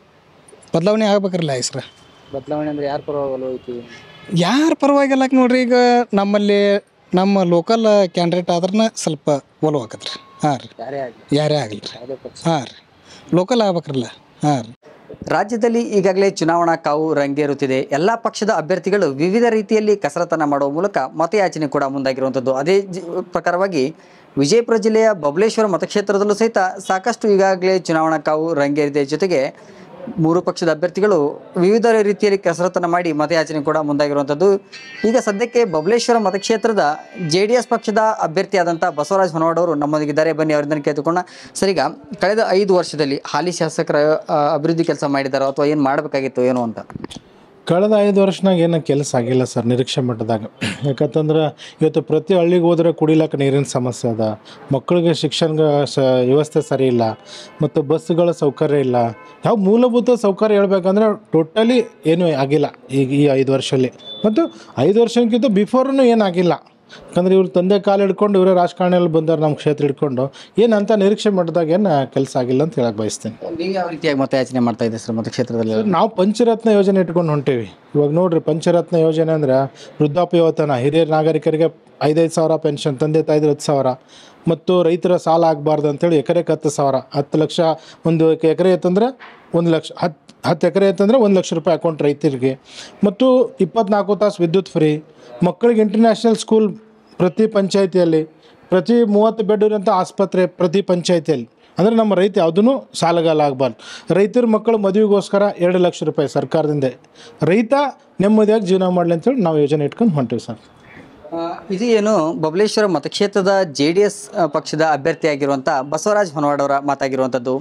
ಬದಲಾವಣೆ ಆಗ್ಬೇಕ್ರಲ್ಲ ಹೆಸ್ರ ಬದಲಾವಣೆ ಅಂದ್ರೆ ಯಾರ ಪರವಾಗಿ ಒಲವು ಐತಿ ಯಾರ ಪರವಾಗಿಲ್ಲ ನೋಡ್ರಿ ಈಗ ನಮ್ಮಲ್ಲಿ ನಮ್ಮ ಲೋಕಲ್ ಕ್ಯಾಂಡಿಡೇಟ್ ಆದ್ರನ ಸ್ವಲ್ಪ ಒಲವು ಆಕತ್ರಿ ಹಾಂ ರೀ ಯಾರೇ ಆಗಲಿ ಯಾರೇ ಆಗಲಿ ರೀ ಯಾವುದೇ ಪಕ್ಷ ಹಾಂ ರೀ ಲೋಕಲ್ ಆಗ್ಬೇಕ್ರಲ್ಲ ಹಾಂ ರೀ ರಾಜ್ಯದಲ್ಲಿ ಈಗಾಗಲೇ ಚುನಾವಣಾ ಕಾವು ರಂಗೇರುತ್ತಿದೆ ಎಲ್ಲ ಪಕ್ಷದ ಅಭ್ಯರ್ಥಿಗಳು ವಿವಿಧ ರೀತಿಯಲ್ಲಿ ಕಸರತ್ತನ್ನು ಮಾಡುವ ಮೂಲಕ ಮತಯಾಚನೆ ಕೂಡ ಮುಂದಾಗಿರುವಂಥದ್ದು ಅದೇ ಜಿ- ಪ್ರಕಾರವಾಗಿ ವಿಜಯಪುರ ಜಿಲ್ಲೆಯ ಬಬಲೇಶ್ವರ ಮತಕ್ಷೇತ್ರದಲ್ಲೂ ಸಹಿತ ಸಾಕಷ್ಟು ಈಗಾಗಲೇ ಚುನಾವಣಾ ಕಾವು ರಂಗೇರಿದೆ ಜೊತೆಗೆ ಮೂರು ಪಕ್ಷದ ಅಭ್ಯರ್ಥಿಗಳು ವಿವಿಧ ರೀತಿಯಲ್ಲಿ ಕಸರತ್ತನ್ನು ಮಾಡಿ ಮತಯಾಚನೆ ಕೂಡ ಮುಂದಾಗಿರುವಂಥದ್ದು ಈಗ ಸದ್ಯಕ್ಕೆ ಬಬಲೇಶ್ವರ ಮತಕ್ಷೇತ್ರದ ಜೆ ಡಿ ಎಸ್ ಪಕ್ಷದ ಅಭ್ಯರ್ಥಿಯಾದಂಥ ಬಸವರಾಜ ಹೊನವಾಡ್ ಅವರು ನಮ್ಮೊಂದಿಗಿದ್ದಾರೆ ಬನ್ನಿ ಅವರಿಂದ ಕೇಳಿದುಕೊಂಡ ಸರ್ ಈಗ ಕಳೆದ ಐದು ವರ್ಷದಲ್ಲಿ ಹಾಲಿ ಶಾಸಕರ ಆ, ಅಭಿವೃದ್ಧಿ ಕೆಲಸ ಮಾಡಿದಾರೋ ಅಥವಾ ಏನು ಮಾಡಬೇಕಾಗಿತ್ತು ಏನು ಅಂತ ಕಳೆದ ಐದು ವರ್ಷನಾಗ ಏನು ಕೆಲಸ ಆಗಿಲ್ಲ ಸರ್ ನಿರೀಕ್ಷೆ ಮಟ್ಟದಾಗ ಯಾಕಂತಂದ್ರೆ ಇವತ್ತು ಪ್ರತಿ ಹಳ್ಳಿಗೆ ಹೋದ್ರೆ ಕುಡಿಲಾಕ ನೀರಿನ ಸಮಸ್ಯೆ ಅದ ಮಕ್ಕಳಿಗೆ ಶಿಕ್ಷಣ ಸ ವ್ಯವಸ್ಥೆ ಸರಿ ಇಲ್ಲ ಮತ್ತು ಬಸ್ಸುಗಳ ಸೌಕರ್ಯ ಇಲ್ಲ ಯಾವ ಮೂಲಭೂತ ಸೌಕರ್ಯ ಹೇಳ್ಬೇಕಂದ್ರೆ ಟೋಟಲಿ ಏನೂ ಆಗಿಲ್ಲ ಈಗ ಈ ಐದು ವರ್ಷದಲ್ಲಿ ಮತ್ತು ಐದು ವರ್ಷಕ್ಕಿಂತ ಬಿಫೋರ್ನು ಏನಾಗಿಲ್ಲ ಯಾಕಂದ್ರೆ ಇವ್ರ ತಂದೆ ಕಾಲು ಹಿಡ್ಕೊಂಡು ಇವರೇ ರಾಜಕಾರಣಿಯಲ್ಲಿ ಬಂದಾರೆ ನಮ್ಮ ಕ್ಷೇತ್ರ ಹಿಡ್ಕೊಂಡು ಏನಂತ ನಿರೀಕ್ಷೆ ಮಾಡಿದಾಗ ಏನು ಕೆಲಸ ಆಗಿಲ್ಲ ಅಂತ ಹೇಳಕ್ ಬಯಸ್ತೀನಿ ನೀವು ಯಾವ ರೀತಿಯಾಗಿ ಮತಯಾಚನೆ ಮಾಡ್ತಾ ಇದ್ದೀರಿ ಸರ್ ಮತಕ್ಷೇತ್ರದಲ್ಲಿ ಸರ್, ನಾವು ಪಂಚರತ್ನ ಯೋಜನೆ ಇಟ್ಕೊಂಡು ಹೊಂಟೀವಿ ಇವಾಗ ನೋಡ್ರಿ ಪಂಚರತ್ನ ಯೋಜನೆ ಅಂದ್ರೆ ವೃದ್ಧಾಪ್ಯ ವೇತನ ಹಿರಿಯ ನಾಗರಿಕರಿಗೆ ಐದೈದು ಸಾವಿರ ಪೆನ್ಷನ್ ತಂದೆ ತಾಯಿದ್ರೆ ಹತ್ತು ಸಾವಿರ ಮತ್ತು ರೈತರ ಸಾಲ ಆಗಬಾರ್ದು ಅಂತೇಳಿ ಎಕರೆಗೆ ಹತ್ತು ಸಾವಿರ ಹತ್ತು ಲಕ್ಷ ಒಂದು ಎಕರೆ ಇತ್ತಂದ್ರೆ ಒಂದು ಲಕ್ಷ ಹತ್ತು ಹತ್ತು ಎಕರೆ ಇತ್ತಂದ್ರೆ ಒಂದು ಲಕ್ಷ ರೂಪಾಯಿ ಅಕೌಂಟ್ ರೈತರಿಗೆ ಮತ್ತು ಇಪ್ಪತ್ನಾಲ್ಕು ತಾಸು ವಿದ್ಯುತ್ ಫ್ರೀ ಮಕ್ಕಳಿಗೆ ಇಂಟರ್ನ್ಯಾಷನಲ್ ಸ್ಕೂಲ್ ಪ್ರತಿ ಪಂಚಾಯಿತಿಯಲ್ಲಿ ಪ್ರತಿ ಮೂವತ್ತು ಬೆಡ್ ಇರೋಂಥ ಆಸ್ಪತ್ರೆ ಪ್ರತಿ ಪಂಚಾಯಿತಿಯಲ್ಲಿ ಅಂದರೆ ನಮ್ಮ ರೈತ ಯಾವುದೂ ಸಾಲಗಾಲ ಆಗಬಾರ್ದು ರೈತರ ಮಕ್ಕಳು ಮದುವೆಗೋಸ್ಕರ ಎರಡು ಲಕ್ಷ ರೂಪಾಯಿ ಸರ್ಕಾರದಿಂದ ರೈತ ನೆಮ್ಮದಿಯಾಗಿ ಜೀವನ ಮಾಡಲಿ ಅಂತೇಳಿ ನಾವು ಯೋಜನೆ ಇಟ್ಕೊಂಡು ಹೊಂಟೀವಿ ಸರ್ ಇದು ಏನು ಬಬಲೇಶ್ವರ ಮತಕ್ಷೇತ್ರದ ಜೆ ಡಿ ಎಸ್ ಪಕ್ಷದ ಅಭ್ಯರ್ಥಿಯಾಗಿರುವಂಥ ಬಸವರಾಜ್ ಹೊನವಾಡ್ ಅವರ ಮಾತಾಗಿರುವಂಥದ್ದು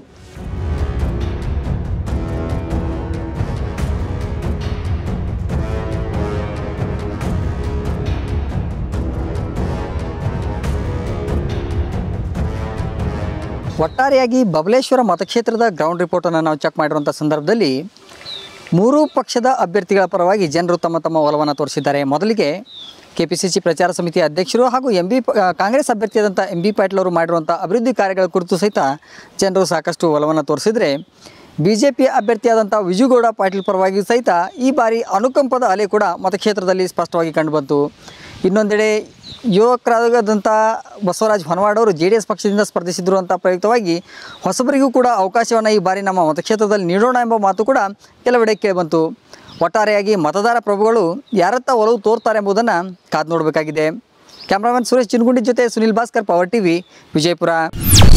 ಒಟ್ಟಾರೆಯಾಗಿ ಬಬಲೇಶ್ವರ ಮತಕ್ಷೇತ್ರದ ಗ್ರೌಂಡ್ ರಿಪೋರ್ಟನ್ನು ನಾವು ಚೆಕ್ ಮಾಡಿರುವಂಥ ಸಂದರ್ಭದಲ್ಲಿ ಮೂರೂ ಪಕ್ಷದ ಅಭ್ಯರ್ಥಿಗಳ ಪರವಾಗಿ ಜನರು ತಮ್ಮ ತಮ್ಮ ಒಲವನ್ನು ತೋರಿಸಿದ್ದಾರೆ ಮೊದಲಿಗೆ ಕೆ ಪಿ ಸಿ ಸಿ ಪ್ರಚಾರ ಸಮಿತಿ ಅಧ್ಯಕ್ಷರು ಹಾಗೂ ಎಂ ಬಿ ಕಾಂಗ್ರೆಸ್ ಅಭ್ಯರ್ಥಿಯಾದಂಥ ಎಂ ಬಿ ಪಾಟೀಲ್ ಅವರು ಮಾಡಿರುವಂಥ ಅಭಿವೃದ್ಧಿ ಕಾರ್ಯಗಳ ಕುರಿತು ಸಹಿತ ಜನರು ಸಾಕಷ್ಟು ಒಲವನ್ನು ತೋರಿಸಿದರೆ ಬಿ ಜೆ ಪಿ ಅಭ್ಯರ್ಥಿಯಾದಂಥ ವಿಜುಗೌಡ ಪಾಟೀಲ್ ಪರವಾಗಿ ಸಹಿತ ಈ ಬಾರಿ ಅನುಕಂಪದ ಅಲೆ ಕೂಡ ಮತಕ್ಷೇತ್ರದಲ್ಲಿ ಸ್ಪಷ್ಟವಾಗಿ ಕಂಡುಬಂತು ಇನ್ನೊಂದೆಡೆ ಯುವಕರಾದಂಥ ಬಸವರಾಜ್ ಹೊನವಾಡ್ ಅವರು ಜೆ ಡಿ ಎಸ್ ಪಕ್ಷದಿಂದ ಸ್ಪರ್ಧಿಸಿದ್ರು ಅಂತ ಪ್ರಯುಕ್ತವಾಗಿ ಹೊಸಬರಿಗೂ ಕೂಡ ಅವಕಾಶವನ್ನು ಈ ಬಾರಿ ನಮ್ಮ ಮತಕ್ಷೇತ್ರದಲ್ಲಿ ನೀಡೋಣ ಎಂಬ ಮಾತು ಕೂಡ ಕೆಲವೆಡೆ ಕೇಳಿಬಂತು ಒಟ್ಟಾರೆಯಾಗಿ ಮತದಾರ ಪ್ರಭುಗಳು ಯಾರತ್ತ ಒಲವು ತೋರ್ತಾರೆ ಎಂಬುದನ್ನು ಕಾದು ನೋಡಬೇಕಾಗಿದೆ ಕ್ಯಾಮ್ರಾಮನ್ ಸುರೇಶ್ ಚಿನ್ಗುಂಡಿ ಜೊತೆ ಸುನಿಲ್ ಭಾಸ್ಕರ್ ಪವರ್ ಟಿವಿ ವಿಜಯಪುರ